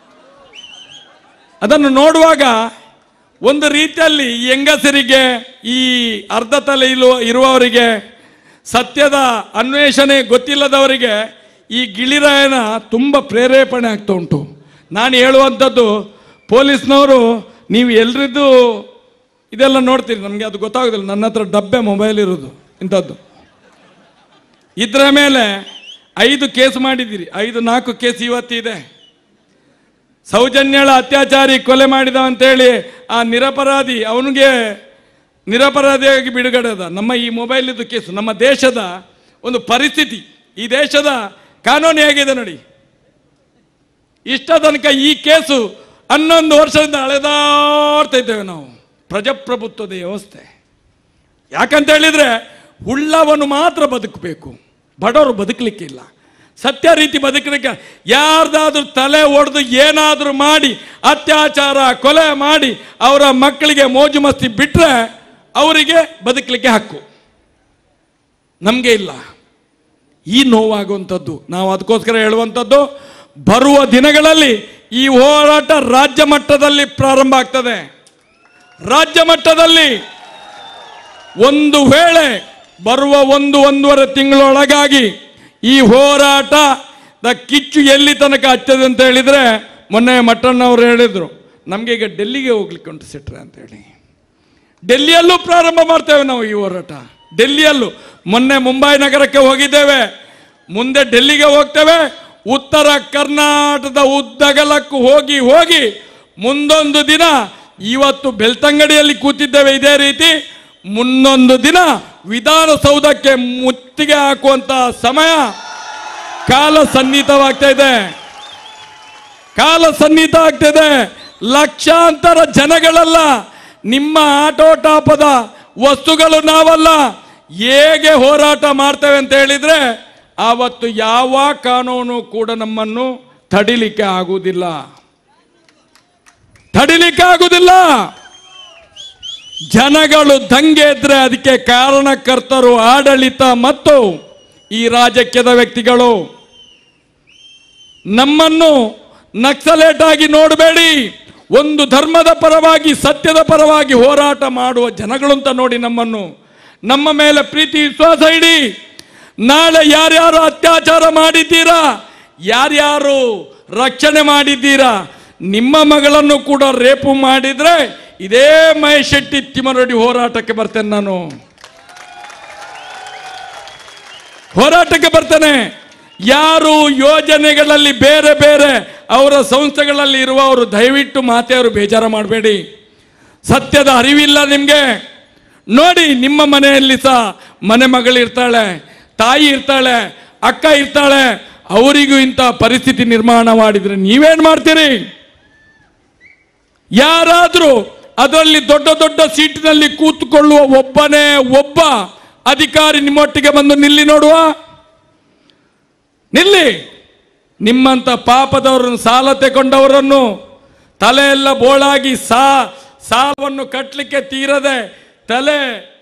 ಅದನ್ನು ನೋಡುವಾಗ ಒಂದು ರೀತಿಯಲ್ಲಿ ಈ ಹೆಂಗಸರಿಗೆ ಈ ಅರ್ಧ ತಲೆ ಇಲು ಇರುವವರಿಗೆ ಸತ್ಯದ ಅನ್ವೇಷಣೆ ಗೊತ್ತಿಲ್ಲದವರಿಗೆ ಈ ಗಿಳಿರಾಯನ ತುಂಬ ಪ್ರೇರೇಪಣೆ ಆಗ್ತಾ ಉಂಟು ನಾನು ಹೇಳುವಂಥದ್ದು ಪೊಲೀಸ್ನವರು ನೀವು ಎಲ್ರಿದ್ದು ಇದೆಲ್ಲ ನೋಡ್ತೀರಿ ನಮಗೆ ಅದು ಗೊತ್ತಾಗೋದಿಲ್ಲ ನನ್ನ ಹತ್ರ ಡಬ್ಬೆ ಮೊಬೈಲ್ ಇರೋದು ಇಂಥದ್ದು ಇದರ ಮೇಲೆ ಐದು ಕೇಸ್ ಮಾಡಿದ್ದೀರಿ ಐದು ನಾಲ್ಕು ಕೇಸ್ ಇವತ್ತಿದೆ ಸೌಜನ್ಯಳ ಅತ್ಯಾಚಾರಿ ಕೊಲೆ ಮಾಡಿದ ಅಂತೇಳಿ ಆ ನಿರಪರಾಧಿ ಅವನಿಗೆ ನಿರಪರಾಧಿಯಾಗಿ ಬಿಡುಗಡೆ ಅದ ನಮ್ಮ ಈ ಮೊಬೈಲ್ ಇದು ಕೇಸು ನಮ್ಮ ದೇಶದ ಒಂದು ಪರಿಸ್ಥಿತಿ ಈ ದೇಶದ ಕಾನೂನು ಹೇಗಿದೆ ನೋಡಿ ಇಷ್ಟ ತನಕ ಈ ಕೇಸು ಹನ್ನೊಂದು ವರ್ಷದಿಂದ ಅಳೆದಾಡ್ತಾ ಇದ್ದೇವೆ ನಾವು ಪ್ರಜಾಪ್ರಭುತ್ವದ ವ್ಯವಸ್ಥೆ ಯಾಕಂತ ಹೇಳಿದ್ರೆ ಉಳ್ಳವನು ಮಾತ್ರ ಬದುಕಬೇಕು ಬಡವರು ಬದುಕಲಿಕ್ಕಿಲ್ಲ ಸತ್ಯ ರೀತಿ ಬದುಕಲಿಕ್ಕೆ ಯಾರ್ದಾದ್ರೂ ತಲೆ ಒಡೆದು ಏನಾದರೂ ಮಾಡಿ ಅತ್ಯಾಚಾರ ಕೊಲೆ ಮಾಡಿ ಅವರ ಮಕ್ಕಳಿಗೆ ಮೋಜು ಮಸ್ತಿ ಬಿಟ್ಟರೆ ಅವರಿಗೆ ಬದುಕಲಿಕ್ಕೆ ಹಕ್ಕು ನಮಗೆ ಇಲ್ಲ ಈ ನೋವಾಗುವಂಥದ್ದು ನಾವು ಅದಕ್ಕೋಸ್ಕರ ಹೇಳುವಂಥದ್ದು ಬರುವ ದಿನಗಳಲ್ಲಿ ಈ ಹೋರಾಟ ರಾಜ್ಯ ಮಟ್ಟದಲ್ಲಿ ಪ್ರಾರಂಭ ಆಗ್ತದೆ ರಾಜ್ಯ ಮಟ್ಟದಲ್ಲಿ ಒಂದು ವೇಳೆ ಬರುವ ಒಂದು ಒಂದೂವರೆ ತಿಂಗಳೊಳಗಾಗಿ ಈ ಹೋರಾಟದ ಕಿಚ್ಚು ಎಲ್ಲಿ ತನಕ ಹಚ್ಚದೆ ಅಂತ ಹೇಳಿದ್ರೆ ಮೊನ್ನೆ ಮಟ್ಟಣ್ಣವರು ಹೇಳಿದ್ರು ನಮಗೆ ಈಗ ಡೆಲ್ಲಿಗೆ ಹೋಗ್ಲಿಕ್ಕೆ ಉಂಟು ಸಿಟ್ರೆ ಅಂತ ಹೇಳಿ ಡೆಲ್ಲಿಯಲ್ಲೂ ಪ್ರಾರಂಭ ಮಾಡ್ತೇವೆ ನಾವು ಈ ಹೋರಾಟ ಡೆಲ್ಲಿಯಲ್ಲೂ ಮೊನ್ನೆ ಮುಂಬೈ ನಗರಕ್ಕೆ ಹೋಗಿದ್ದೇವೆ ಮುಂದೆ ಡೆಲ್ಲಿಗೆ ಹೋಗ್ತೇವೆ ಉತ್ತರ ಕರ್ನಾಟಕದ ಉದ್ದಗಲಕ್ಕೂ ಹೋಗಿ ಹೋಗಿ ಮುಂದೊಂದು ದಿನ ಇವತ್ತು ಬೆಳ್ತಂಗಡಿಯಲ್ಲಿ ಕೂತಿದ್ದೇವೆ ಇದೇ ರೀತಿ ಮುಂದೊಂದು ದಿನ ವಿಧಾನಸೌಧಕ್ಕೆ ಮುತ್ತಿಗೆ ಹಾಕುವಂತ ಸಮಯ ಕಾಲ ಸನ್ನಿಹಿತವಾಗ್ತಾ ಇದೆ ಕಾಲ ಸನ್ನಿಹಿತ ಆಗ್ತಿದೆ ಲಕ್ಷಾಂತರ ಜನಗಳಲ್ಲ ನಿಮ್ಮ ಆಟೋಟಾಪದ ವಸ್ತುಗಳು ನಾವಲ್ಲ ಹೇಗೆ ಹೋರಾಟ ಮಾಡ್ತೇವೆ ಅಂತ ಹೇಳಿದ್ರೆ ಆವತ್ತು ಯಾವ ಕಾನೂನು ಕೂಡ ನಮ್ಮನ್ನು ತಡಿಲಿಕ್ಕೆ ಆಗುವುದಿಲ್ಲ ತಡಿಲಿಕ್ಕೆ ಆಗುವುದಿಲ್ಲ ಜನಗಳು ದಂಗೆ ಇದ್ರೆ ಅದಕ್ಕೆ ಕಾರಣಕರ್ತರು ಆಡಳಿತ ಮತ್ತು ಈ ರಾಜಕೀಯದ ವ್ಯಕ್ತಿಗಳು ನಮ್ಮನ್ನು ನಕ್ಸಲೇಟ್ ಆಗಿ ನೋಡಬೇಡಿ ಒಂದು ಧರ್ಮದ ಪರವಾಗಿ ಸತ್ಯದ ಪರವಾಗಿ ಹೋರಾಟ ಮಾಡುವ ಜನಗಳು ಅಂತ ನೋಡಿ ನಮ್ಮನ್ನು ನಮ್ಮ ಮೇಲೆ ಪ್ರೀತಿ ವಿಶ್ವಾಸ ಇಡಿ ನಾಳೆ ಯಾರ್ಯಾರು ಅತ್ಯಾಚಾರ ಮಾಡಿದ್ದೀರಾ ಯಾರ್ಯಾರು ರಕ್ಷಣೆ ಮಾಡಿದ್ದೀರಾ ನಿಮ್ಮ ಮಗಳನ್ನು ಕೂಡ ರೇಪು ಮಾಡಿದ್ರೆ ಇದೇ ಮಹೇಶ್ ಶೆಟ್ಟಿ ತಿಮ್ಮರೊಡಿ ಹೋರಾಟಕ್ಕೆ ಬರ್ತೇನೆ ನಾನು ಹೋರಾಟಕ್ಕೆ ಬರ್ತೇನೆ ಯಾರು ಯೋಜನೆಗಳಲ್ಲಿ ಬೇರೆ ಬೇರೆ ಅವರ ಸಂಸ್ಥೆಗಳಲ್ಲಿ ಇರುವವರು ದಯವಿಟ್ಟು ಮಾತೆಯವರು ಬೇಜಾರು ಮಾಡಬೇಡಿ ಸತ್ಯದ ಅರಿವಿಲ್ಲ ನಿಮಗೆ ನೋಡಿ ನಿಮ್ಮ ಮನೆಯಲ್ಲಿ ಸಹ ಮನೆ ಮಗಳಿರ್ತಾಳೆ ತಾಯಿ ಇರ್ತಾಳೆ ಅಕ್ಕ ಇರ್ತಾಳೆ ಅವರಿಗೂ ಇಂಥ ಪರಿಸ್ಥಿತಿ ನಿರ್ಮಾಣ ಮಾಡಿದ್ರೆ ನೀವೇನ್ ಮಾಡ್ತೀರಿ ಯಾರಾದರೂ ಅದರಲ್ಲಿ ದೊಡ್ಡ ದೊಡ್ಡ ಸೀಟಿನಲ್ಲಿ ಕೂತ್ಕೊಳ್ಳುವ ಒಬ್ಬನೇ ಒಬ್ಬ ಅಧಿಕಾರಿ ನಿಮ್ಮೊಟ್ಟಿಗೆ ಬಂದು ನಿಲ್ಲಿ ನೋಡುವ ನಿಲ್ಲಿ ನಿಮ್ಮಂತ ಪಾಪದವರನ್ನು ಸಾಲ ತೆಕೊಂಡವರನ್ನು ತಲೆಯೆಲ್ಲ ಬೋಳಾಗಿ ಸಾ ಸಾಲವನ್ನು ಕಟ್ಟಲಿಕ್ಕೆ ತೀರದೆ ತಲೆ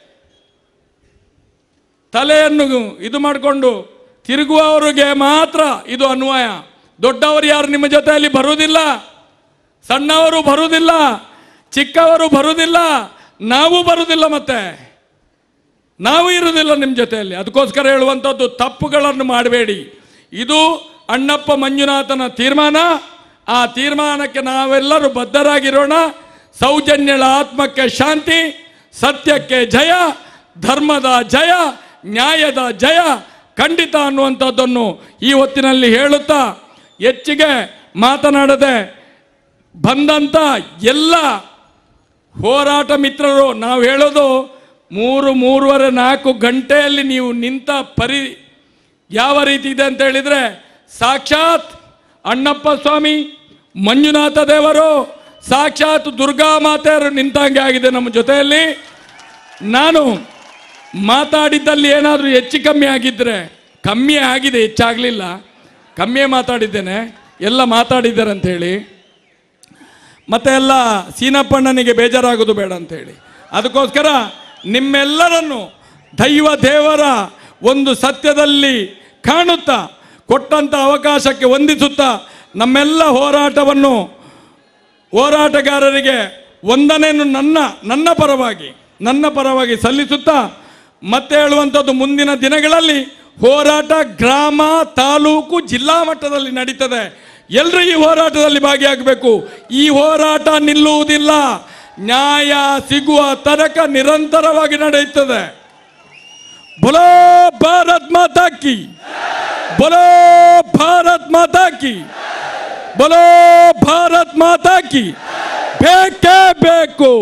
ತಲೆಯನ್ನು ಇದು ಮಾಡಿಕೊಂಡು ತಿರುಗುವವರಿಗೆ ಮಾತ್ರ ಇದು ಅನ್ವಯ ದೊಡ್ಡವರು ಯಾರು ನಿಮ್ಮ ಜೊತೆಯಲ್ಲಿ ಬರುವುದಿಲ್ಲ ಸಣ್ಣವರು ಬರುವುದಿಲ್ಲ ಚಿಕ್ಕವರು ಬರುವುದಿಲ್ಲ ನಾವು ಬರುವುದಿಲ್ಲ ಮತ್ತೆ ನಾವು ಇರುವುದಿಲ್ಲ ನಿಮ್ಮ ಜೊತೆಯಲ್ಲಿ ಅದಕ್ಕೋಸ್ಕರ ಹೇಳುವಂಥದ್ದು ತಪ್ಪುಗಳನ್ನು ಮಾಡಬೇಡಿ ಇದು ಅಣ್ಣಪ್ಪ ಮಂಜುನಾಥನ ತೀರ್ಮಾನ ಆ ತೀರ್ಮಾನಕ್ಕೆ ನಾವೆಲ್ಲರೂ ಬದ್ಧರಾಗಿರೋಣ ಸೌಜನ್ಯಳ ಆತ್ಮಕ್ಕೆ ಶಾಂತಿ ಸತ್ಯಕ್ಕೆ ಜಯ ಧರ್ಮದ ಜಯ ನ್ಯಾಯದ ಜಯ ಖಂಡಿತ ಅನ್ನುವಂಥದ್ದನ್ನು ಈ ಹೊತ್ತಿನಲ್ಲಿ ಹೇಳುತ್ತಾ ಹೆಚ್ಚಿಗೆ ಮಾತನಾಡದೆ ಬಂದಂಥ ಎಲ್ಲ ಹೋರಾಟ ಮಿತ್ರರು ನಾವು ಹೇಳೋದು ಮೂರು ಮೂರುವರೆ ನಾಲ್ಕು ಗಂಟೆಯಲ್ಲಿ ನೀವು ನಿಂತ ಪರಿ ಯಾವ ರೀತಿ ಇದೆ ಅಂತ ಹೇಳಿದರೆ ಸಾಕ್ಷಾತ್ ಅಣ್ಣಪ್ಪ ಸ್ವಾಮಿ ಮಂಜುನಾಥ ದೇವರು ಸಾಕ್ಷಾತ್ ದುರ್ಗಾ ಮಾತೆಯರು ನಿಂತಂಗೆ ಆಗಿದೆ ನಮ್ಮ ಜೊತೆಯಲ್ಲಿ ನಾನು ಮಾತಾಡಿದ್ದಲ್ಲಿ ಏನಾದರೂ ಹೆಚ್ಚು ಕಮ್ಮಿ ಆಗಿದ್ದರೆ ಕಮ್ಮಿ ಆಗಿದೆ ಹೆಚ್ಚಾಗಲಿಲ್ಲ ಕಮ್ಮಿಯೇ ಮಾತಾಡಿದ್ದೇನೆ ಎಲ್ಲ ಮಾತಾಡಿದ್ದಾರೆ ಅಂತ ಹೇಳಿ ಮತ್ತೆ ಎಲ್ಲ ಸೀನಪ್ಪಣ್ಣನಿಗೆ ಬೇಜಾರಾಗೋದು ಬೇಡ ಅಂತ ಹೇಳಿ ಅದಕ್ಕೋಸ್ಕರ ನಿಮ್ಮೆಲ್ಲರನ್ನು ದೈವ ದೇವರ ಒಂದು ಸತ್ಯದಲ್ಲಿ ಕಾಣುತ್ತಾ ಕೊಟ್ಟಂಥ ಅವಕಾಶಕ್ಕೆ ವಂದಿಸುತ್ತಾ ನಮ್ಮೆಲ್ಲ ಹೋರಾಟವನ್ನು ಹೋರಾಟಗಾರರಿಗೆ ವಂದನೆಯನ್ನು ನನ್ನ ನನ್ನ ಪರವಾಗಿ ನನ್ನ ಪರವಾಗಿ ಸಲ್ಲಿಸುತ್ತಾ ಮತ್ತೆ ಹೇಳುವಂಥದ್ದು ಮುಂದಿನ ದಿನಗಳಲ್ಲಿ ಹೋರಾಟ ಗ್ರಾಮ ತಾಲೂಕು ಜಿಲ್ಲಾ ಮಟ್ಟದಲ್ಲಿ ನಡೀತದೆ ಎಲ್ಲರೂ ಈ ಹೋರಾಟದಲ್ಲಿ ಭಾಗಿಯಾಗಬೇಕು ಈ ಹೋರಾಟ ನಿಲ್ಲುವುದಿಲ್ಲ ನ್ಯಾಯ ಸಿಗುವ ತನಕ ನಿರಂತರವಾಗಿ ನಡೆಯುತ್ತದೆ ಬೊಲೋ ಭಾರತ್ ಮಾತಾ ಕಿ ಬೊಲೋ ಭಾರತ್ ಮಾತಾ ಕಿ ಬೊಲೋ ಭಾರತ್ ಮಾತಾ ಕಿ ಬೇಕೇ ಬೇಕು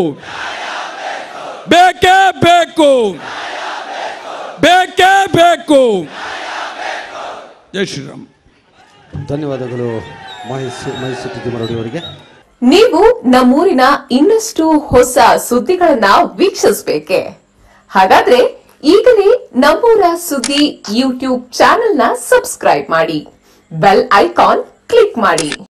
ಬೇಕೇ ಬೇಕು ಬೇಕೇ ಬೇಕು ಜೈ ಶ್ರೀರಾಮ್ ಧನ್ಯವಾದಗಳು ಮಹೇಶ್ ಮಹೇಶ್ ತಿಮ್ಮರಡಿ ಅವರಿಗೆ ನೀವು ನಮ್ಮೂರಿನ ಇನ್ನಷ್ಟು ಹೊಸ ಸುದ್ದಿಗಳನ್ನ ವೀಕ್ಷಿಸಬೇಕೆ ಹಾಗಾದ್ರೆ ಈಗಲೇ ನಮ್ಮೂರ ಸುದ್ದಿ ಯೂಟ್ಯೂಬ್ ಚಾನೆಲ್ನ ಸಬ್ಸ್ಕ್ರೈಬ್ ಮಾಡಿ ಬೆಲ್ ಐಕಾನ್ ಕ್ಲಿಕ್ ಮಾಡಿ